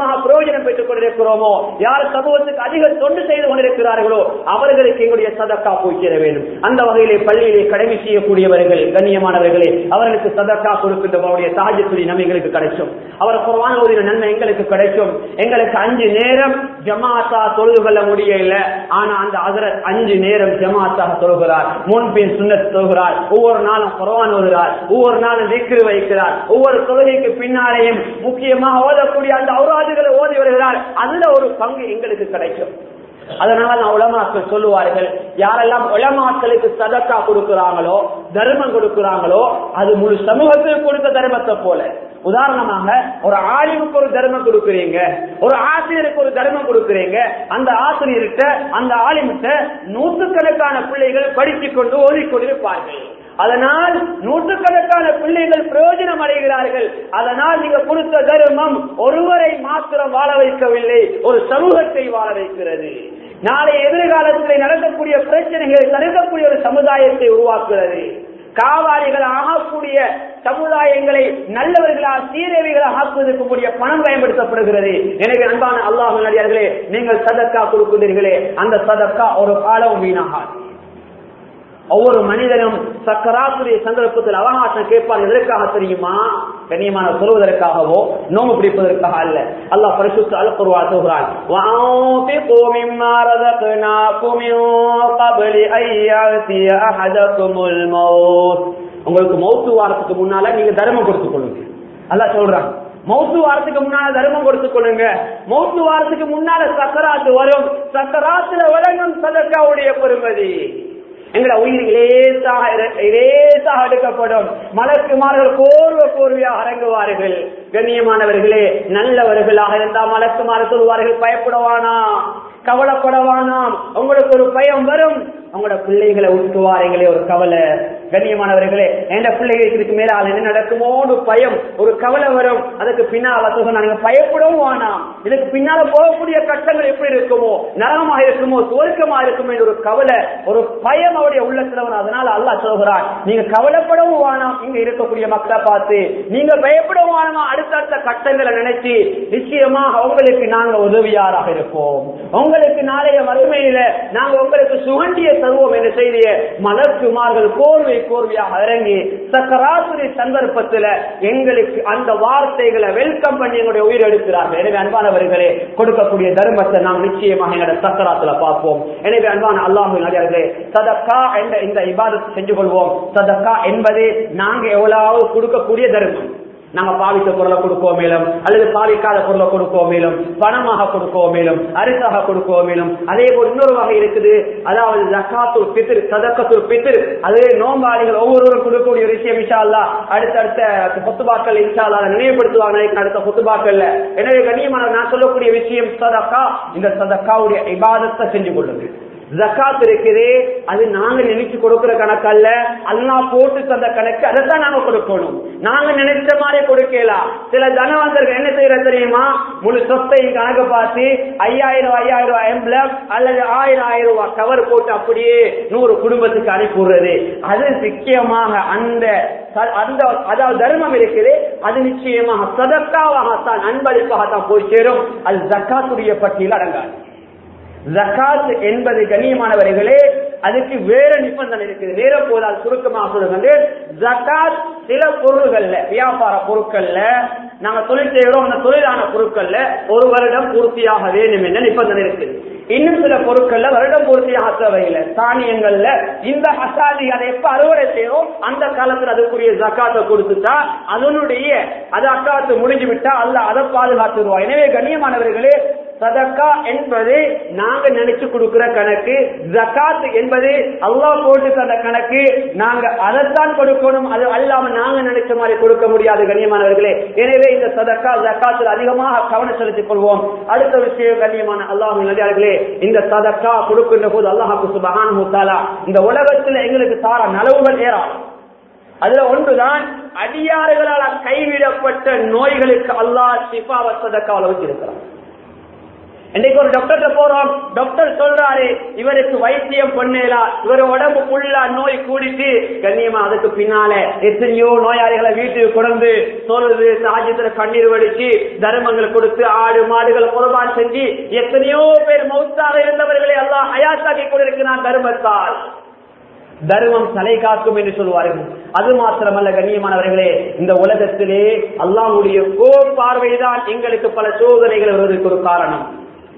பிரயோஜனம் பெற்றுக் கொண்டிருக்கிறோமோ யார் சமூகத்துக்கு அதிக தொண்டு செய்து கொண்டிருக்கிறார்களோ அவர்களுக்கு எங்களுடைய சதக்கா போய் சேர வேண்டும் அந்த வகையிலே பள்ளியிலே கடமை செய்யக்கூடியவர்கள் கண்ணியமானவர்களே அவர்களுக்கு சதக்கா கொடுக்கின்றவருடைய சாஜத்துடைய நன்மை எங்களுக்கு கிடைக்கும் அவர் குர்ஆன் ஓதின நன்மை எங்களுக்கு கிடைக்கும் எங்களுக்கு அஞ்சு நேரம் ஜமாத்தா தொழுது கொள்ள முடியல ஆனா அந்த ஹஜரத் அஞ்சு நேரம் ஜமாத்தாக தொழுகிறார் முன்பின் சுண்ணத் தொழுகிறார் ஒவ்வொரு நாளும் குர்ஆன் ஓதுகிறார் ஒவ்வொரு நாளும் திக்ரு வைக்கிறார் ஒவ்வொரு தொழுகைக்கு பின்னாலேயும் முக்கியமாக ஓதக்கூடிய அந்த அவுராதுகளை ஓதி வருகிறார் அதுல ஒரு பங்கு எங்களுக்கு கிடைக்கும் அதனால நான் உலமாக்கள் சொல்லுவார்கள் யாரெல்லாம் உலமாக்களுக்கு சதக்கா கொடுக்கிறாங்களோ தர்மம் கொடுக்கிறாங்களோ அது முழு சமூகத்துக்கு கொடுத்த தர்மத்தை போல உதாரணமாக ஒரு ஆலிமுக்கு ஒரு தர்மம் கொடுக்குறீங்க ஒரு ஆசிரியருக்கு ஒரு தர்மம் கொடுக்குறீங்க அந்த ஆசிரியர்கிட்ட அந்த ஆலிமிட்ட நூற்றுக்கணக்கான பிள்ளைகள் படித்துக் கொண்டு ஓதிக்கொண்டிருப்பார்கள் அதனால் நூற்றுக்கணக்கான பிள்ளைகள் பிரயோஜனம் அடைகிறார்கள் அதனால் நீங்க கொடுத்த தர்மம் ஒருவரை மாத்திரம் வாழ வைக்கவில்லை ஒரு சமூகத்தை வாழ வைக்கிறது நாளை எதிர்காலத்தில் நடக்கக்கூடிய பிரச்சனைகளை தடுக்கக்கூடிய ஒரு சமுதாயத்தை உருவாக்குகிறது காவாரிகள் ஆகக்கூடிய சமுதாயங்களை நல்லவர்களாக சீரழிகளாக ஆக்குவதற்கு கூடிய பணம் பயன்படுத்தப்படுகிறது எனவே அன்பான அல்லாஹ் நடிகார்களே நீங்கள் சதக்கா கொடுக்கிறீர்களே அந்த சதக்கா ஒரு காலம் வீணாகாது ஒவ்வொரு மனிதனும் சக்கராத்துடைய சந்தர்ப்பத்தில் அவகாசம் கேட்பார் எதற்காக தெரியுமா கண்ணியமான சொல்வதற்காகவோ நோம்பு பிடிப்பதற்காக அல்ல அல்லாஹ் பரிசுத்த அல் குர்வா சொல்கிறான் وَأَنفِقُوا مِمَّا رَزَقْنَاكُم مِّن قَبْلِ أَن يَأْتِيَ أَحَدَكُمُ الْمَوْتُ உங்களுக்கு மௌத்து வாரத்துக்கு முன்னால நீங்க தர்மம் கொடுத்துக் கொள்ளுங்க அல்லாஹ் சொல்றான் மௌத்து வாரத்துக்கு முன்னால தர்மம் கொடுத்துக் கொள்ளுங்க மௌத்து வாரத்துக்கு முன்னால சக்கராத்து வரும் சக்கராத்துல வழங்கும் சதக்காவுடைய பெருமதி எங்களை உயிர் இலேசாக இர- இலேசாக எடுக்கப்படும் மலக்குமார்கள் கோர்வ கோர்வையாக இறங்குவார்கள் கண்ணியமானவர்களே நல்லவர்களாக இருந்தால் மலக்குமார் சொல்வார்கள் பயப்படவானா கவலைப்படவானாம் உங்களுக்கு ஒரு பயம் வரும் உங்களோட பிள்ளைகளை விட்டுவாருங்களே ஒரு கவலை கண்ணியமானவர்களே எந்த பிள்ளைகளுக்கு இதுக்கு மேல அது என்ன நடக்குமோன்னு பயம் ஒரு கவலை வரும் அதுக்கு பின்னால சொன்னாங்க பயப்படவும் வேணாம் இதுக்கு பின்னால போகக்கூடிய கட்டங்கள் எப்படி இருக்குமோ நரகமாக இருக்குமோ சுவர்க்கமா இருக்குமோ என்ற ஒரு கவலை ஒரு பயம் அவருடைய உள்ளத்துல வரும் அதனால அல்லாஹ் சொல்கிறான் நீங்க கவலைப்படவும் வேணாம் இங்க இருக்கக்கூடிய மக்களை பார்த்து நீங்க பயப்படவும் வேணாமா அடுத்தடுத்த கட்டங்களை நினைச்சு நிச்சயமாக உங்களுக்கு நாங்க உதவியாராக இருப்போம் உங்களுக்கு நாளைய மறுமையில நாங்க உங்களுக்கு சுகண்டிய தருவோம் என்ற செய்திய மலர்குமார்கள் கோர்வை கோர்வையாக இறங்கி சக்கராசுரி சந்தர்ப்பத்துல எங்களுக்கு அந்த வார்த்தைகளை வெல்கம் பண்ணி எங்களுடைய உயிர் எடுக்கிறார்கள் எனவே அன்பானவர்களே கொடுக்கக்கூடிய தர்மத்தை நாம் நிச்சயமாக எங்களுடைய சக்கராத்துல பார்ப்போம் எனவே அன்பான அல்லாஹு நடிகர்களே சதக்கா என்ற இந்த இபாதத்தை செஞ்சு கொள்வோம் சதக்கா என்பது நாங்க எவ்வளவு கொடுக்கக்கூடிய தர்மம் நாங்க பாவித்த பொருளை கொடுக்கோம் மேலும் அல்லது பாவிக்காத பொருளை கொடுக்கோம் மேலும் பணமாக கொடுக்கோம் மேலும் அரிசாக கொடுக்கோம் மேலும் அதே போல் இன்னொரு வகை இருக்குது அதாவது ஜக்காத்துல் பித்ர் சதக்கத்துல் பித்ர் அது நோம்பாளிகள் ஒவ்வொருவரும் கொடுக்கக்கூடிய ஒரு விஷயம் இன்ஷா அல்லாஹ் அடுத்தடுத்த பொத்துபாக்கள் இன்ஷா அல்லாஹ் நினைவுபடுத்துவாங்க நினைக்கிறேன் அடுத்த பொத்துபாக்கள்ல எனவே கண்ணியமான நான் சொல்லக்கூடிய விஷயம் சதக்கா இந்த சதக்காவுடைய இபாதத்தை செஞ்சு கொள்ளுங்க ஜக்காத் இருக்குது அது நாங்க நினைச்சு கொடுக்கிற கணக்கு அல்ல அல்லா போட்டு தந்த கணக்கு அதைத்தான் நாங்க கொடுக்கணும் நாங்க நினைச்ச மாதிரி கொடுக்கலாம் சில தனவந்தர்கள் என்ன செய்யற தெரியுமா முழு சொத்தையும் கணக்கு பார்த்து ஐயாயிரம் ரூபாய் ஐயாயிரம் ரூபாய் எம்பளம் அல்லது ஆயிரம் ஆயிரம் ரூபாய் கவர் போட்டு அப்படியே நூறு குடும்பத்துக்கு அனுப்பி விடுறது அது முக்கியமாக அந்த அந்த அதாவது தர்மம் இருக்குது அது நிச்சயமாக சதக்காவாகத்தான் அன்பளிப்பாகத்தான் போய் சேரும் அது ஜக்காத்துடைய பட்டியல் அடங்காது ஜக்காத் என்பது கண்ணியமானவர்களே அதுக்கு வேற நிபந்தனை இருக்குது நேர போதால் சுருக்கமாக சொல்லுகின்றேன் ஜக்காத் சில பொருள்கள்ல வியாபார பொருட்கள்ல நாங்க தொழில் செய்கிறோம் அந்த தொழிலான பொருட்கள்ல ஒரு வருடம் பூர்த்தியாக வேண்டும் என்ற நிபந்தனை இருக்குது இன்னும் சில பொருட்கள்ல வருடம் பூர்த்தியாக தேவையில்லை தானியங்கள்ல இந்த அசாதி அதை எப்ப அறுவடை செய்யறோம் அந்த காலத்துல அதுக்குரிய ஜக்காத்தை கொடுத்துட்டா அதனுடைய அது அக்காத்து முடிஞ்சு விட்டா அல்ல அதை பாதுகாத்துருவோம் எனவே கண்ணியமானவர்களே சதக்கா என்பது நாங்க நினைச்சு கொடுக்கிற கணக்கு ஜக்காத் என்பது அல்லாஹ் போட்டு தந்த கணக்கு நாங்க அதைத்தான் கொடுக்கணும் அது அல்லாம நாங்க நினைச்ச மாதிரி கொடுக்க முடியாது கண்ணியமானவர்களே எனவே இந்த சதக்கா ஜக்காத்தில் அதிகமாக கவனம் செலுத்திக் கொள்வோம் அடுத்த விஷயம் கண்ணியமான அல்லாஹ் நதியார்களே இந்த சதக்கா கொடுக்கின்ற போது அல்லாஹாக்கு சுபகான முத்தாலா இந்த உலகத்தில் எங்களுக்கு தார நலவுகள் ஏறாம் அதுல ஒன்றுதான் அடியாறுகளால் கைவிடப்பட்ட நோய்களுக்கு அல்லாஹ் சிபாவ சதக்காவில் வச்சிருக்கிறான் இன்னைக்கு ஒரு டாக்டர்கிட்ட போறோம் டாக்டர் சொல்றாரு இவருக்கு வைத்தியம் பண்ணலா இவர் உடம்பு ஃபுல்லா நோய் கூடிட்டு கண்ணியமா அதுக்கு பின்னால எத்தனையோ நோயாளிகளை வீட்டுக்கு கொண்டு தொழுது தாஜத்துல கண்ணீர் வடிச்சு தர்மங்கள் கொடுத்து ஆடு மாடுகள் குர்பான் செஞ்சு எத்தனையோ பேர் மௌத்தாக இருந்தவர்களை எல்லாம் ஹயாத்தாக்கி கொண்டிருக்கிறான் தர்மத்தால் தர்மம் தலை காக்கும் என்று சொல்வார்கள் அது மாத்திரமல்ல கண்ணியமானவர்களே இந்த உலகத்திலே அல்லாஹ்வுடைய கோர் பார்வைதான் எங்களுக்கு பல சோதனைகள் வருவதற்கு ஒரு காரணம்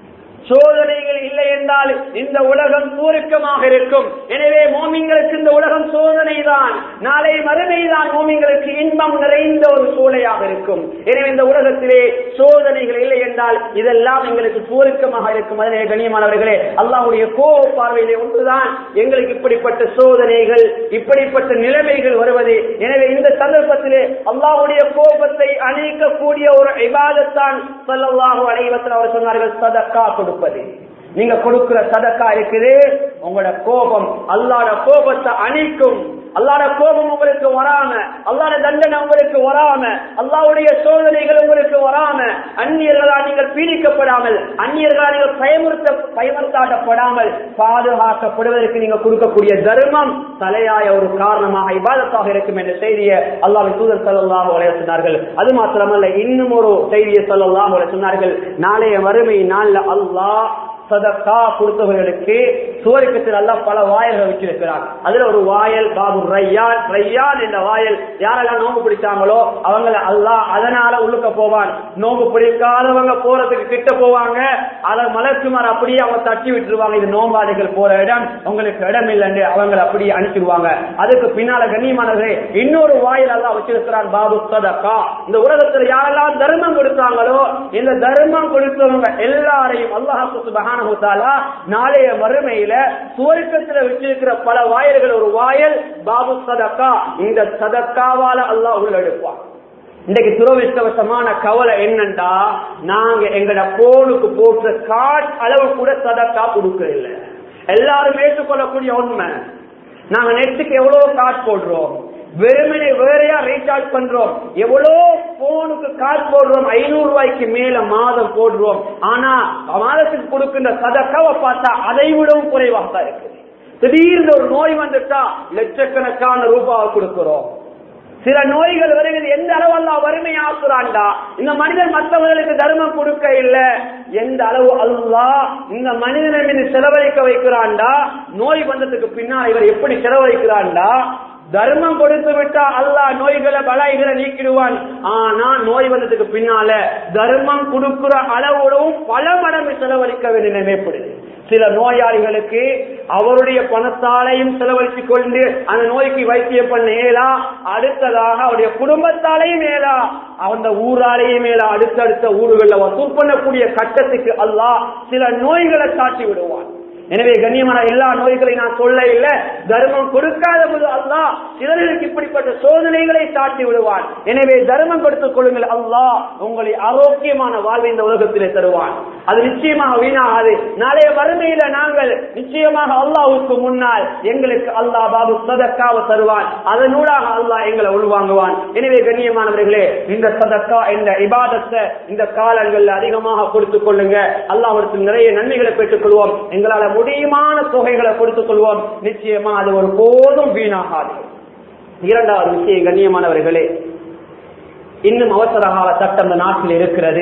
சோதனைகள் இல்லை என்றால் இந்த உலகம் சுருக்கமாக இருக்கும் எனவே மோமிங்களுக்கு இந்த உலகம் சோதனை தான் நாளை மறுமை தான் மோமிங்களுக்கு இன்பம் நிறைந்த ஒரு சூளையாக இருக்கும் எனவே இந்த உலகத்திலே சோதனைகள் இல்லை என்றால் இதெல்லாம் எங்களுக்கு சுருக்கமாக இருக்கும் அதனை கண்ணியமானவர்களே அல்லாஹ்வுடைய கோப பார்வையிலே ஒன்றுதான் எங்களுக்கு இப்படிப்பட்ட சோதனைகள் இப்படிப்பட்ட நிலைமைகள் வருவது எனவே இந்த சந்தர்ப்பத்திலே அல்லாஹ்வுடைய கோபத்தை அணிக்கக்கூடிய ஒரு இபாதத்தான் ஸல்லல்லாஹு அலைஹி வஸல்லம் அவர் சொன்னார்கள் சதக்கா கொடுப்பது நீங்க கொடுக்கிற சதக்கா இருக்குது உங்களோட கோபம் அல்லாட கோபத்தை அணிக்கும் அல்லாட கோபம் உங்களுக்கு வராம அல்லாட தண்டனை உங்களுக்கு வராம அல்லாவுடைய சோதனைகள் உங்களுக்கு வராம அந்நியர்களா நீங்கள் பீடிக்கப்படாமல் அந்நியர்களா நீங்கள் பயமுறுத்த பயமுறுத்தாட்டப்படாமல் பாதுகாக்கப்படுவதற்கு நீங்க கொடுக்கக்கூடிய தர்மம் தலையாய ஒரு காரணமாக இபாதத்தாக இருக்கும் என்ற செய்தியை அல்லாவின் தூதர் சல்லாஹ் உடைய சொன்னார்கள் அது மாத்திரமல்ல இன்னும் ஒரு செய்தியை சொல்லலாம் உடைய சொன்னார்கள் நாளைய வறுமை நாள்ல அல்லாஹ் சதக்கா கொடுத்தவர்களுக்கு சுவரிக்கத்தில் எல்லாம் பல வாயல்கள் வச்சிருக்கிறார் அதுல ஒரு வாயல் பாபு ரையான் ரையான் என்ற வாயல் யாரெல்லாம் நோம்பு பிடிச்சாங்களோ அவங்கள அல்லாஹ் அதனால உள்ளுக்க போவான் நோம்பு பிடிக்காதவங்க போறதுக்கு கிட்ட போவாங்க அதை மலர்ச்சுமார் அப்படியே அவங்க தட்டி விட்டுருவாங்க இது நோம்பாளிகள் போற இடம் உங்களுக்கு இடம் இல்லைன்னு அவங்களை அப்படியே அனுப்பிடுவாங்க அதுக்கு பின்னால கண்ணியமானது இன்னொரு வாயில் எல்லாம் வச்சிருக்கிறான் பாபு சதக்கா இந்த உலகத்துல யாரெல்லாம் தர்மம் கொடுத்தாங்களோ இந்த தர்மம் கொடுத்தவங்க எல்லாரையும் அல்லாஹு சுபஹானஹு தஆலா நாளைய மறுமையில சுவர்க்கத்துல வச்சிருக்கிற பல வாயில்கள் ஒரு வாயல் பாபு சதக்கா இந்த சதக்காவால அல்லாஹ் உள்ள எடுப்பான் இன்றைக்கு துரவிஷ்டவசமான கவலை என்னண்டா நாங்க எங்கட போனுக்கு போட்ட காட் அளவு கூட சதக்கா கொடுக்க இல்லை எல்லாரும் ஏற்றுக்கொள்ளக்கூடிய உண்மை நாங்க நெட்டுக்கு எவ்வளவு காட் போடுறோம் வெறுமனே வேறையா ரீசார்ஜ் பண்றோம் எவ்வளோ போனுக்கு காசு போடுறோம் ஐநூறு ரூபாய்க்கு மேல மாதம் போடுறோம் ஆனா மாதத்துக்கு கொடுக்கின்ற சதக்காவை பார்த்தா அதை விடவும் குறைவாக தான் இருக்குது திடீர்னு ஒரு நோய் வந்துட்டா லட்சக்கணக்கான ரூபாவை கொடுக்கிறோம் சில நோய்கள் வருகிறது எந்த அளவெல்லாம் வறுமையாக்குறான்டா இந்த மனிதன் மற்றவர்களுக்கு தர்மம் கொடுக்க இல்ல எந்த அளவு அல்லா இந்த மனிதனை மீது செலவழிக்க வைக்கிறான்டா நோய் வந்ததுக்கு பின்னால் இவர் எப்படி செலவழிக்கிறான்டா தர்மம் கொடுத்து விட்டா அல்லாஹ் நோய்களை பலாய்களை நீக்கிடுவான் ஆனா நோய் வந்ததுக்கு பின்னால தர்மம் கொடுக்கிற அளவோடவும் பல மடங்கு செலவழிக்க வேண்டிய நினைப்படுது சில நோயாளிகளுக்கு அவருடைய பணத்தாலையும் செலவழித்துக் கொண்டு அந்த நோய்க்கு வைத்தியம் பண்ண இயலா அடுத்ததாக அவருடைய குடும்பத்தாலையும் மேலா அந்த ஊராலேயும் மேலா அடுத்தடுத்த ஊர்களில் வசூல் பண்ணக்கூடிய கட்டத்துக்கு அல்லாஹ் சில நோய்களை காட்டி விடுவான் எனவே கண்ணியமான எல்லா நோய்களையும் நான் சொல்ல இல்லை தர்மம் கொடுக்காத போது அல்லாஹ் சிலருக்கு இப்படிப்பட்ட சோதனைகளை சாட்டி விடுவான் எனவே தர்மம் கொடுத்துக் கொள்ளுங்கள் அல்லாஹ் உங்களை ஆரோக்கியமான வாழ்வை இந்த உலகத்திலே தருவான் அது நிச்சயமாக வீணாகாது நாளைய வறுமையில நாங்கள் நிச்சயமாக அல்லாஹ்வுக்கு முன்னால் எங்களுக்கு அல்லாஹ் பாபு சதக்காவை தருவான் அதனூடாக அல்லாஹ் எங்களை உள்வாங்குவான் எனவே கண்ணியமானவர்களே இந்த சதக்கா இந்த இபாதத்தை இந்த காலங்கள்ல அதிகமாக கொடுத்துக் கொள்ளுங்க அல்லாஹ்விடத்தில் நிறைய நன்மைகளை பெற்றுக் கொள்வோம் எங்களால முடியுமான தொகைகளை கொடுத்துக் கொள்வோம் நிச்சயமா அது ஒரு போதும் வீணாகாது இரண்டாவது விஷயம் கண்ணியமானவர்களே இன்னும் அவசர கால சட்டம் இந்த நாட்டில் இருக்கிறது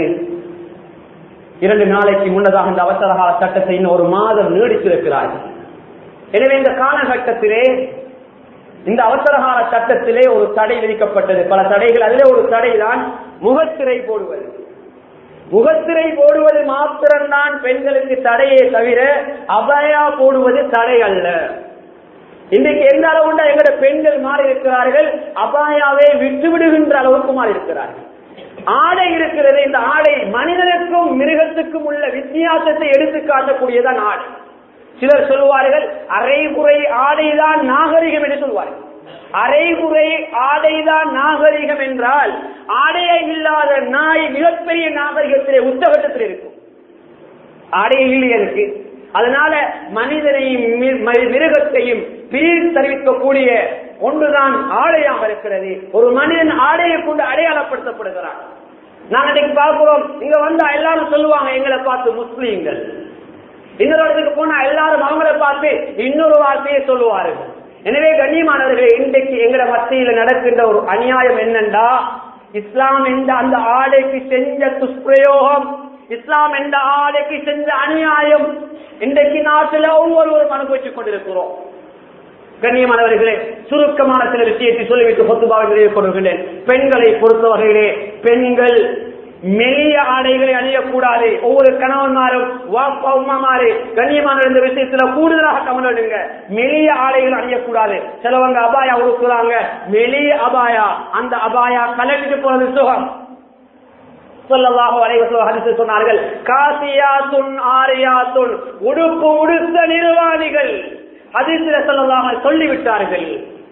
இரண்டு நாளைக்கு முன்னதாக இந்த அவசர கால சட்டத்தை இன்னும் ஒரு மாதம் நீடித்திருக்கிறார்கள் எனவே இந்த காலகட்டத்திலே இந்த அவசர கால சட்டத்திலே ஒரு தடை விதிக்கப்பட்டது பல தடைகள் அதிலே ஒரு தடை தான் முகத்திரை போடுவது முகத்திரை போடுவது மாத்திரம்தான் பெண்களுக்கு தடையே தவிர அபயா போடுவது தடை அல்ல இன்றைக்கு எந்த அளவுண்டா எங்கட பெண்கள் மாறி இருக்கிறார்கள் அபாயாவே விட்டு விடுகின்ற அளவுக்கு மாறி இருக்கிறார்கள் ஆடை இருக்கிறது இந்த ஆடை மனிதனுக்கும் மிருகத்துக்கும் உள்ள வித்தியாசத்தை எடுத்து காட்டக்கூடியதான் ஆடை சிலர் சொல்லுவார்கள் அரைகுறை ஆடைதான் நாகரிகம் என்று சொல்வார்கள் அரைகுறை ஆடைதான் நாகரிகம் என்றால் ஆடையை இல்லாத நாய் மிகப்பெரிய நாகரிகத்திலே உச்சகட்டத்தில் இருக்கும் ஆடையை இல்லையருக்கு அதனால மனிதனையும் மி- மி- மிருகத்தையும் பிரித்தறிவிக்கக்கூடிய ஒன்றுதான் ஆடையாக இருக்கிறது ஒரு மனிதன் ஆடையை கொண்டு அடையாளப்படுத்தப்படுகிறான் நாங்க இன்னைக்கு பார்க்கிறோம் இங்க வந்தா எல்லாரும் சொல்லுவாங்க எங்களை பார்த்து முஸ்லீம்கள் இன்னொரு இடத்துக்கு போனா எல்லாரும் அவங்கள பார்த்து இன்னொரு வார்த்தையை சொல்லுவார்கள் எனவே கண்ணியமானவர்களே இன்றைக்கு எங்கட மத்தியில நடக்கின்ற ஒரு அநியாயம் என்னண்டா இஸ்லாம் என்ற அந்த ஆடைக்கு செஞ்ச துஷ்பிரயோகம் இஸ்லாம் என்ற ஆடைக்கு செஞ்ச அநியாயம் இன்றைக்கு நாட்டில் ஒவ்வொருவரும் அனுபவித்துக் கொண்டிருக்கிறோம் கண்ணியமானவர்களே சுருக்கமான சில விஷயத்தை சொல்லிவிட்டு பொத்துபாவை நிறைவு கொள்கின்றேன் பெண்களை பொறுத்த வகையிலே பெண்கள் மெல்லிய ஆடைகளை அணியக்கூடாது ஒவ்வொரு கணவன்மாரும் வாப்பா உமாமாரு கண்ணியமான இந்த விஷயத்துல கூடுதலாக கவனிடுங்க மெலிய ஆடைகள் அணியக்கூடாது சிலவங்க அபாயா உடுக்குறாங்க மெலிய அபாயா அந்த அபாயா கலட்டிட்டு போறது சுகம் சொல்லலாக வரைவசோ சொன்னார்கள் காசியாத்துன் ஆரியாத்துன் உடுப்பு உடுத்த நிர்வாணிகள் ஹதீஸ்ல சொல்லலாக சொல்லிவிட்டார்கள்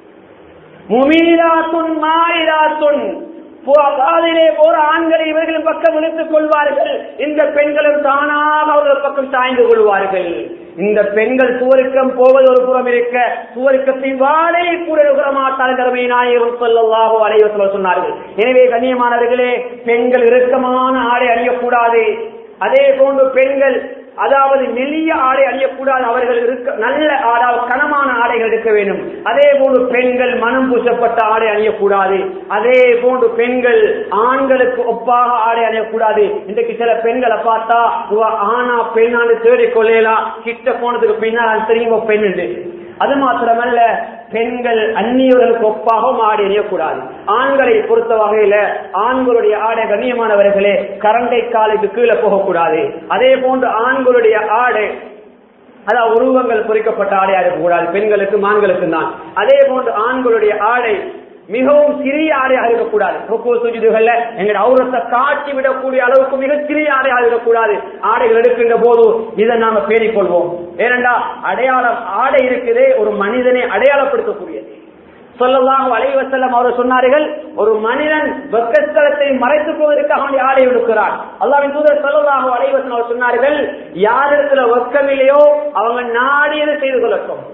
முமீராத்துன் மாயிராத்துன் பாதையிலே போற ஆண்களை இவர்களின் பக்கம் இழுத்துக் கொள்வார்கள் இந்த பெண்களும் தானாக அவர்கள் பக்கம் சாய்ந்து கொள்வார்கள் இந்த பெண்கள் சுவருக்கம் போவது ஒரு புறம் இருக்க சுவருக்கத்தின் வாழை கூட நுகர மாட்டார்கள் நாயகம் சொல்லல்லாஹோ அலைவ சொன்னார்கள் எனவே கண்ணியமானவர்களே பெண்கள் இறுக்கமான ஆடை அணியக்கூடாது அதே போன்று பெண்கள் அதாவது மெல்லிய ஆடை அணியக்கூடாது அவர்கள் இருக்க நல்ல அதாவது கனமான ஆடைகள் இருக்க வேண்டும் அதே போன்று பெண்கள் மனம் பூசப்பட்ட ஆடை அணியக்கூடாது அதே போன்று பெண்கள் ஆண்களுக்கு ஒப்பாக ஆடை அணியக்கூடாது இன்றைக்கு சில பெண்களை பார்த்தா இவ ஆனா பெண்ணாண்டு தேடி கொள்ளலாம் கிட்ட போனதுக்கு பின்னால் தெரியும் பெண் உண்டு அது மாத்திரமல்ல பெண்கள் அந்நியவர்களுக்கு ஒப்பாகவும் ஆடை அணியக்கூடாது ஆண்களை பொறுத்த வகையில ஆண்களுடைய ஆடை கண்ணியமானவர்களே கரண்டை காலுக்கு கீழே போகக்கூடாது அதே போன்று ஆண்களுடைய ஆடை அதாவது உருவங்கள் பொறிக்கப்பட்ட ஆடையா இருக்கக்கூடாது பெண்களுக்கும் ஆண்களுக்கும் தான் அதே போன்று ஆண்களுடைய ஆடை மிகவும் சிறிய ஆடையாக இருக்கக்கூடாது ருக்கு சுஜிதுகள்ல எங்க அவுரத்தை காட்டி விடக்கூடிய அளவுக்கு மிக சிறிய ஆடையாக இருக்கக்கூடாது ஆடைகள் எடுக்கின்ற போது இதை நாம பேணிக் கொள்வோம் ஏனென்றா அடையாளம் ஆடை இருக்குதே ஒரு மனிதனை அடையாளப்படுத்தக்கூடியது சொல்லலாம் வலைவசல்லம் அவர் சொன்னார்கள் ஒரு மனிதன் வெக்கஸ்தலத்தை மறைத்துக் கொள்வதற்காக வேண்டிய ஆடை எடுக்கிறார் அல்லாவின் தூதர் சொல்லலாம் வலைவசன் அவர் சொன்னார்கள் யாரிடத்துல வெக்கமில்லையோ அவங்க நாடியதை செய்து கொள்ளட்டும்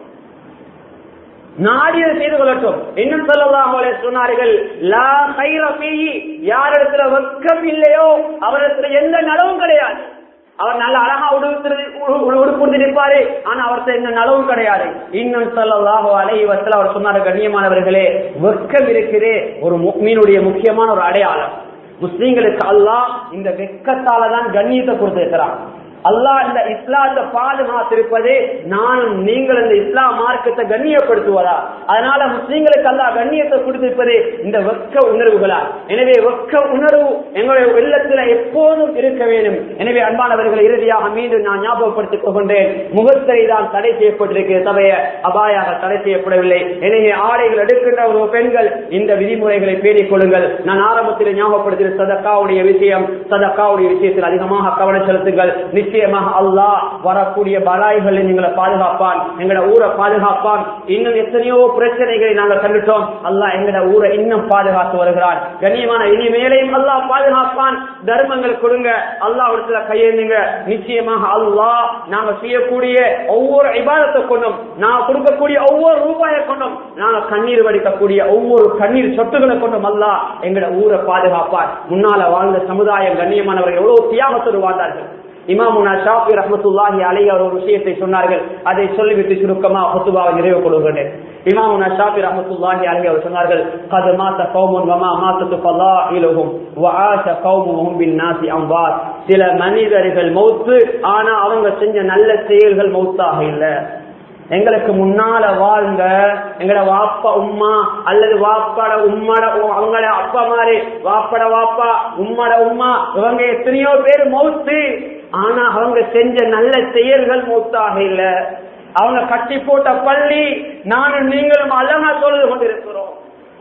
நாடியதை செய்து கொள்ளட்டும் இன்னும் சொல்லலாம் சொன்னார்கள் லா கைர பீயி யாரிடத்துல வெக்கம் இல்லையோ அவரிடத்துல எந்த நலவும் கிடையாது அவர் நல்ல அழகா உடுப்புந்து நிற்பாரு ஆனா அவர்கிட்ட எந்த நலவும் கிடையாது இன்னும் சொல்லலாக அலை வசல அவர் சொன்னார் கண்ணியமானவர்களே வெக்கம் இருக்கிறே ஒரு மீனுடைய முக்கியமான ஒரு அடையாளம் முஸ்லீம்களுக்கு அல்லாஹ் இந்த வெக்கத்தால தான் கண்ணியத்தை கொடுத்திருக்கிறான் அல்லாஹ் இந்த இஸ்லாத்தை பாதுகாத்திருப்பது நானும் நீங்கள் இந்த இஸ்லாம் மார்க்கத்தை கண்ணியப்படுத்துவதா அதனால முஸ்லீம்களுக்கு அல்லாஹ் கண்ணியத்தை கொடுத்திருப்பது இந்த வெக்க உணர்வுகளா எனவே வெக்க உணர்வு எங்களுடைய வெள்ளத்துல எப்போதும் இருக்க வேண்டும் எனவே அன்பானவர்களை இறுதியாக மீண்டும் நான் ஞாபகப்படுத்திக் கொள்கின்றேன் முகத்திரை தான் தடை செய்யப்பட்டிருக்கிறது சபைய அபாயாக தடை செய்யப்படவில்லை எனவே ஆடைகள் எடுக்கின்ற ஒரு பெண்கள் இந்த விதிமுறைகளை பேணிக் கொள்ளுங்கள் நான் ஆரம்பத்தில் ஞாபகப்படுத்திய சதக்காவுடைய விஷயம் சதக்காவுடைய விஷயத்தில் அதிகமாக கவனம் செலுத்துங்கள் நிச்சயமாக அல்லாஹ் வரக்கூடிய பலாய்களை நீங்களை பாதுகாப்பான் எங்கட ஊரை பாதுகாப்பான் இன்னும் எத்தனையோ பிரச்சனைகளை நாங்கள் கண்டுட்டோம் அல்லாஹ் எங்கட ஊரை இன்னும் பாதுகாத்து வருகிறான் கண்ணியமான இனிமேலையும் அல்லாஹ் பாதுகாப்பான் தர்மங்கள் கொடுங்க அல்லாஹ் இடத்துல கையேந்துங்க நிச்சயமாக அல்லாஹ் நாங்க செய்யக்கூடிய ஒவ்வொரு இபாதத்தை கொண்டும் நான் கொடுக்கக்கூடிய ஒவ்வொரு ரூபாயை கொண்டும் நாங்க கண்ணீர் வடிக்கக்கூடிய ஒவ்வொரு கண்ணீர் சொட்டுகளை கொண்டும் அல்லாஹ் எங்கட ஊரை பாதுகாப்பான் முன்னால வாழ்ந்த சமுதாயம் கண்ணியமானவர்கள் எவ்வளவு தியாகத்தோடு வாழ்ந்தார்கள் இமாமுனா ஷாஃபி ரஹமத்துல்லாஹி அலை அவர் ஒரு விஷயத்தை சொன்னார்கள் அதை சொல்லிவிட்டு சுருக்கமா ஹுத்துபாவை நிறைவு கொள்கிறேன் இமாமுனா ஷாஃபி ரஹமத்துல்லாஹி அலை அவர் சொன்னார்கள் கது மாத்த கௌமுன் வமா மாத்தத்து ஃபலாயிலுஹும் வஆஷ கௌமுஹும் பின் நாசி அம்வாத் சில மனிதர்கள் மௌத்து ஆனா அவங்க செஞ்ச நல்ல செயல்கள் மௌத்தாக இல்ல எங்களுக்கு முன்னால வாழ்ந்த எங்கட வாப்பா உம்மா அல்லது வாப்பாட உம்மாட அவங்கள அப்பா மாதிரி வாப்பட வாப்பா உம்மாட உம்மா இவங்க எத்தனையோ பேர் மௌத்து ஆனா அவங்க செஞ்ச நல்ல செயல்கள் மௌத்தாக இல்ல அவங்க கட்டி போட்ட பள்ளி நானும் நீங்களும் அழகா தொழுது கொண்டிருக்கிறோம்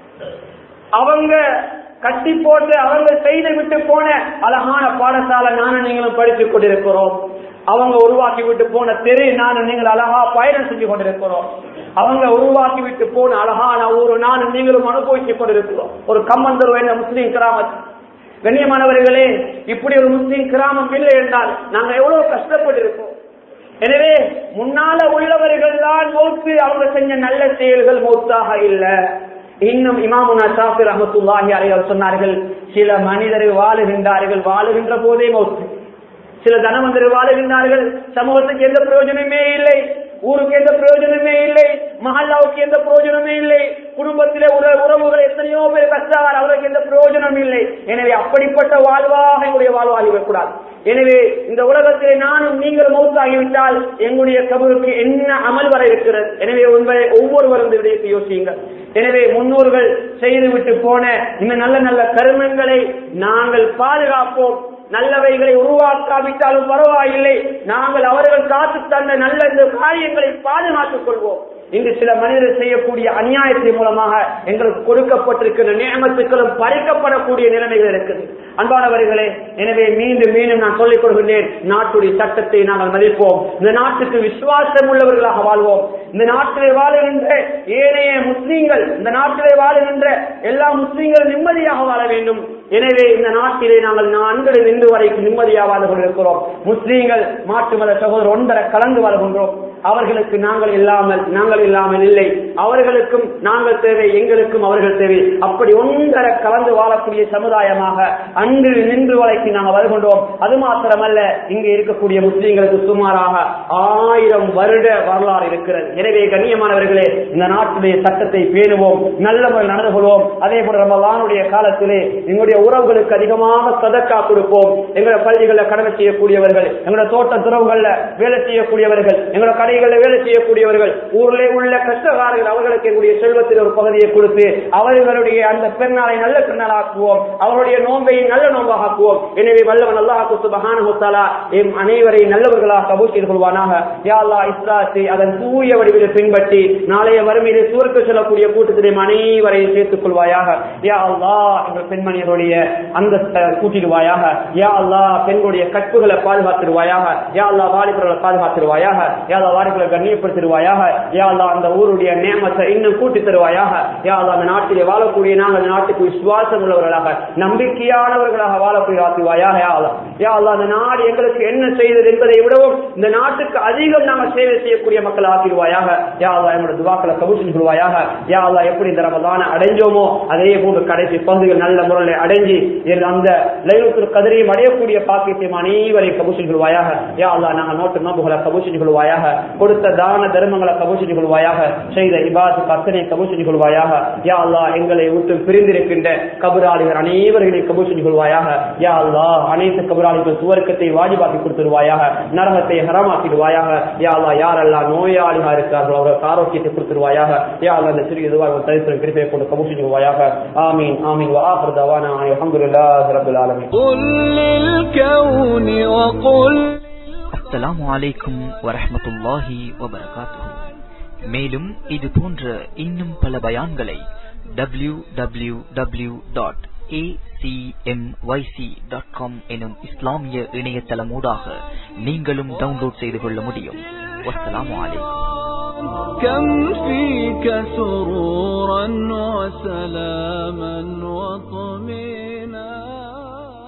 அவங்க கட்டி போட்டு அவங்க செய்து விட்டு போன அழகான பாடசாலை நானும் நீங்களும் படித்துக் கொண்டிருக்கிறோம் அவங்க உருவாக்கி விட்டு போன தெரு நானும் நீங்கள் அழகா பயணம் செஞ்சு கொண்டிருக்கிறோம் அவங்க உருவாக்கி விட்டு போன அழகான ஊரு நானும் நீங்களும் அனுபவித்துக் கொண்டிருக்கிறோம் ஒரு கம்மந்தர் என்ற முஸ்லீம் கிராமத்தில் கண்ணியமானவர்களே இப்படி ஒரு முஸ்லீம் கிராமம் இல்லை என்றால் நாங்க எவ்வளவு கஷ்டப்பட்டிருக்கோம் எனவே முன்னால உள்ளவர்கள் தான் மௌத்து அவங்க செஞ்ச நல்ல செயல்கள் மௌத்தாக இல்ல இன்னும் இமாமுனா சாஃபி ரஹமத்துல்லாஹி அலைவர் சொன்னார்கள் சில மனிதர்கள் வாழுகின்றார்கள் வாழுகின்ற போதே மௌத்து சில தனவந்தர் வாழுகின்றார்கள் சமூகத்துக்கு எந்த பிரயோஜனமே இல்லை ஊருக்கு எந்த பிரயோஜனமே இல்லை மஹல்லாவுக்கு எந்த பிரயோஜனமே இல்லை குடும்பத்திலே உற உறவுகள் எத்தனையோ பேர் கஷ்டவார் அவருக்கு எந்த பிரயோஜனம் இல்லை எனவே அப்படிப்பட்ட வாழ்வாக எங்களுடைய வாழ்வாகிவிடக்கூடாது எனவே இந்த உலகத்திலே நானும் நீங்கள் மௌத்தாகிவிட்டால் எங்களுடைய கபருக்கு என்ன அமல் வர இருக்கிறது எனவே உண்மை ஒவ்வொருவரும் இந்த விடயத்தை யோசியுங்கள் எனவே முன்னோர்கள் செய்துவிட்டு போன இந்த நல்ல நல்ல கருமங்களை நாங்கள் பாதுகாப்போம் நல்லவைகளை உருவாக்காவிட்டாலும் பரவாயில்லை நாங்கள் அவர்கள் காத்து தந்த நல்ல இந்த காரியங்களை பாதுகாத்துக் கொள்வோம் இங்கு சில மனிதர் செய்யக்கூடிய அநியாயத்தின் மூலமாக எங்களுக்கு கொடுக்கப்பட்டிருக்கிற நியமத்துக்களும் பறிக்கப்படக்கூடிய நிலைமைகள் இருக்குது அன்பானவர்களே எனவே மீண்டும் மீண்டும் நான் சொல்லிக் கொள்கின்றேன் நாட்டுடைய சட்டத்தை நாங்கள் மதிப்போம் இந்த நாட்டுக்கு விசுவாசம் உள்ளவர்களாக வாழ்வோம் இந்த நாட்டிலே வாழுகின்ற ஏனைய முஸ்லீம்கள் இந்த நாட்டிலே வாழுகின்ற எல்லா முஸ்லீம்களும் நிம்மதியாக வாழ வேண்டும் எனவே இந்த நாட்டிலே நாங்கள் நான்கு நின்று வரைக்கும் நிம்மதியாக வாழ்ந்து கொண்டிருக்கிறோம் முஸ்லீம்கள் மாற்று மத சகோதரர் ஒன்றரை கலந்து வாழ்கின்றோம் அவர்களுக்கு நாங்கள் இல்லாமல் நாங்கள் இல்லாமல் இல்லை அவர்களுக்கும் நாங்கள் தேவை எங்களுக்கும் அவர்கள் தேவை அப்படி ஒன்றரை கலந்து வாழக்கூடிய சமுதாயமாக அன்று நின்று வரைக்கும் நாங்கள் வருகின்றோம் அது மாத்திரமல்ல இங்கே இருக்கக்கூடிய முஸ்லீம்களுக்கு சுமாராக ஆயிரம் வருட வரலாறு இருக்கிறது எனவே கண்ணியமானவர்களே இந்த நாட்டுடைய சட்டத்தை பேணுவோம் நல்ல முறையில் நடந்து கொள்வோம் அதே போல ரமலானுடைய காலத்திலே எங்களுடைய உறவுகளுக்கு அதிகமாக சதக்கா கொடுப்போம் எங்களுடைய பள்ளிகளில் கடமை செய்யக்கூடியவர்கள் எங்களுடைய தோட்ட துறவுகள்ல வேலை செய்யக்கூடியவர்கள் எங்களுடைய கடைகளில் வேலை செய்யக்கூடியவர்கள் ஊரிலே உள்ள கஷ்டகாரர்கள் அவர்களுக்கு எங்களுடைய செல்வத்தில் ஒரு பகுதியை கொடுத்து அவர்களுடைய அந்த பெருநாளை நல்ல பெருநாளாக்குவோம் அவருடைய நோன்பை நல்ல நோம்பாக ஆக்குவோம் எனவே வல்லவன் அல்லாஹ் சுபஹானஹு எம் அனைவரை நல்லவர்களாக கபூல் செய்து கொள்வானாக யா அல்லாஹ் இஸ்லாத்தை அதன் தூய வடிவில் பின்பற்றி நாளைய வறுமையிலே சுவர்க்கு செல்லக்கூடிய கூட்டத்திலே எம் அனைவரையும் சேர்த்துக் கொள்வாயாக யா அல்லாஹ் எங்கள் பெண்மணியருடைய அந்த கூட்டிடுவாயாக யா அல்லாஹ் பெண்களுடைய கற்புகளை பாதுகாத்திருவாயாக யா அல்லாஹ் வாலிபர்களை பாதுகாத்திருவாயாக யா அல்லாஹ் வாலிபர்களை கண்ணியப்படுத்திடுவாயாக யா அல்லாஹ் அந்த ஊருடைய நேமத்தை இன்னும் கூட்டி தருவாயாக யா அல்லாஹ் அந்த நாட்டிலே வாழக்கூடிய நாங்கள் அந்த நாட்டுக்கு விசுவாசம் உள்ளவர்களாக நம்பிக்கையானவர்களாக வாழக்கூடிய ஆக்குவாயாக யா அல்லாஹ் யா அல்லாஹ் அந்த நாடு எங்களுக்கு என்ன செய்தது என்பதை விடவும் இந்த நாட்டுக்கு அதிகம் நாங்கள் சேவை செய்யக்கூடிய மக்கள் ஆக்கிடுவாயாக யா அல்லாஹ் எங்களோட துவாக்களை கபூல் செஞ்சு கொள்வாயாக யா அல்லாஹ் எப்படி இந்த ரமதான அடைஞ்சோமோ அதே போன்று கடைசி பங்குகள் நல்ல முறையில் அடைஞ்சு அந்த லைலத்துல் கதிரையும் அடையக்கூடிய பாக்கியத்தையும் அனைவரையும் கபூல் செஞ்சு கொள்வாயாக யா அல்லாஹ் நாங்கள் நோட்டு நோம்புகளை கபூல் செஞ்சு கொள்வாயாக கொடுத்த தான தர்மங்களை கபூல் செஞ்சு கொள்வாயாக செய்த இபாத்து அத்தனை கபூல் செஞ்சு கொள்வாயாக யா அல்லாஹ் எங்களை விட்டு பிரிந்திருக்கின்ற கபுராளிகள் அனைவர்களையும் கபூல் செஞ்சு கொள்வாயாக யா அல்லாஹ் அனைத்து கபுராளிகள் சுவர்க்கத்தை வாஜிபாக்கி கொடுத்துருவாயாக நரகத்தை ஹரமாக்கிடுவாயாக யா அல்லாஹ் யாரெல்லாம் நோயாளிகா இருக்கிறார்களோ அவர்களுக்கு ஆரோக்கியத்தை கொடுத்துருவாயாக யா அல்லாஹ் இந்த சிறிய இதுவாக தரிசனம் கிருப்பையை கொண்டு கபூல் செஞ்சு கொள்வாயாக ஆமீன் ஆமீன் وآخر دعوانا الحمد لله رب العالمين قل للكون وقل அஸ்ஸலாமு அலைக்கும் வரஹ்மத்துல்லாஹி வபரகாத்துஹு மேலும் இது போன்ற இன்னும் பல பயான்களை W W W dot dot com எனும் இஸ்லாமிய இணையதளமூடாக நீங்களும் டவுன்லோட் செய்து கொள்ள முடியும் வஸ்ஸலாமு அலைக்கும் كم فيك سرورا وسلاما وطمئنا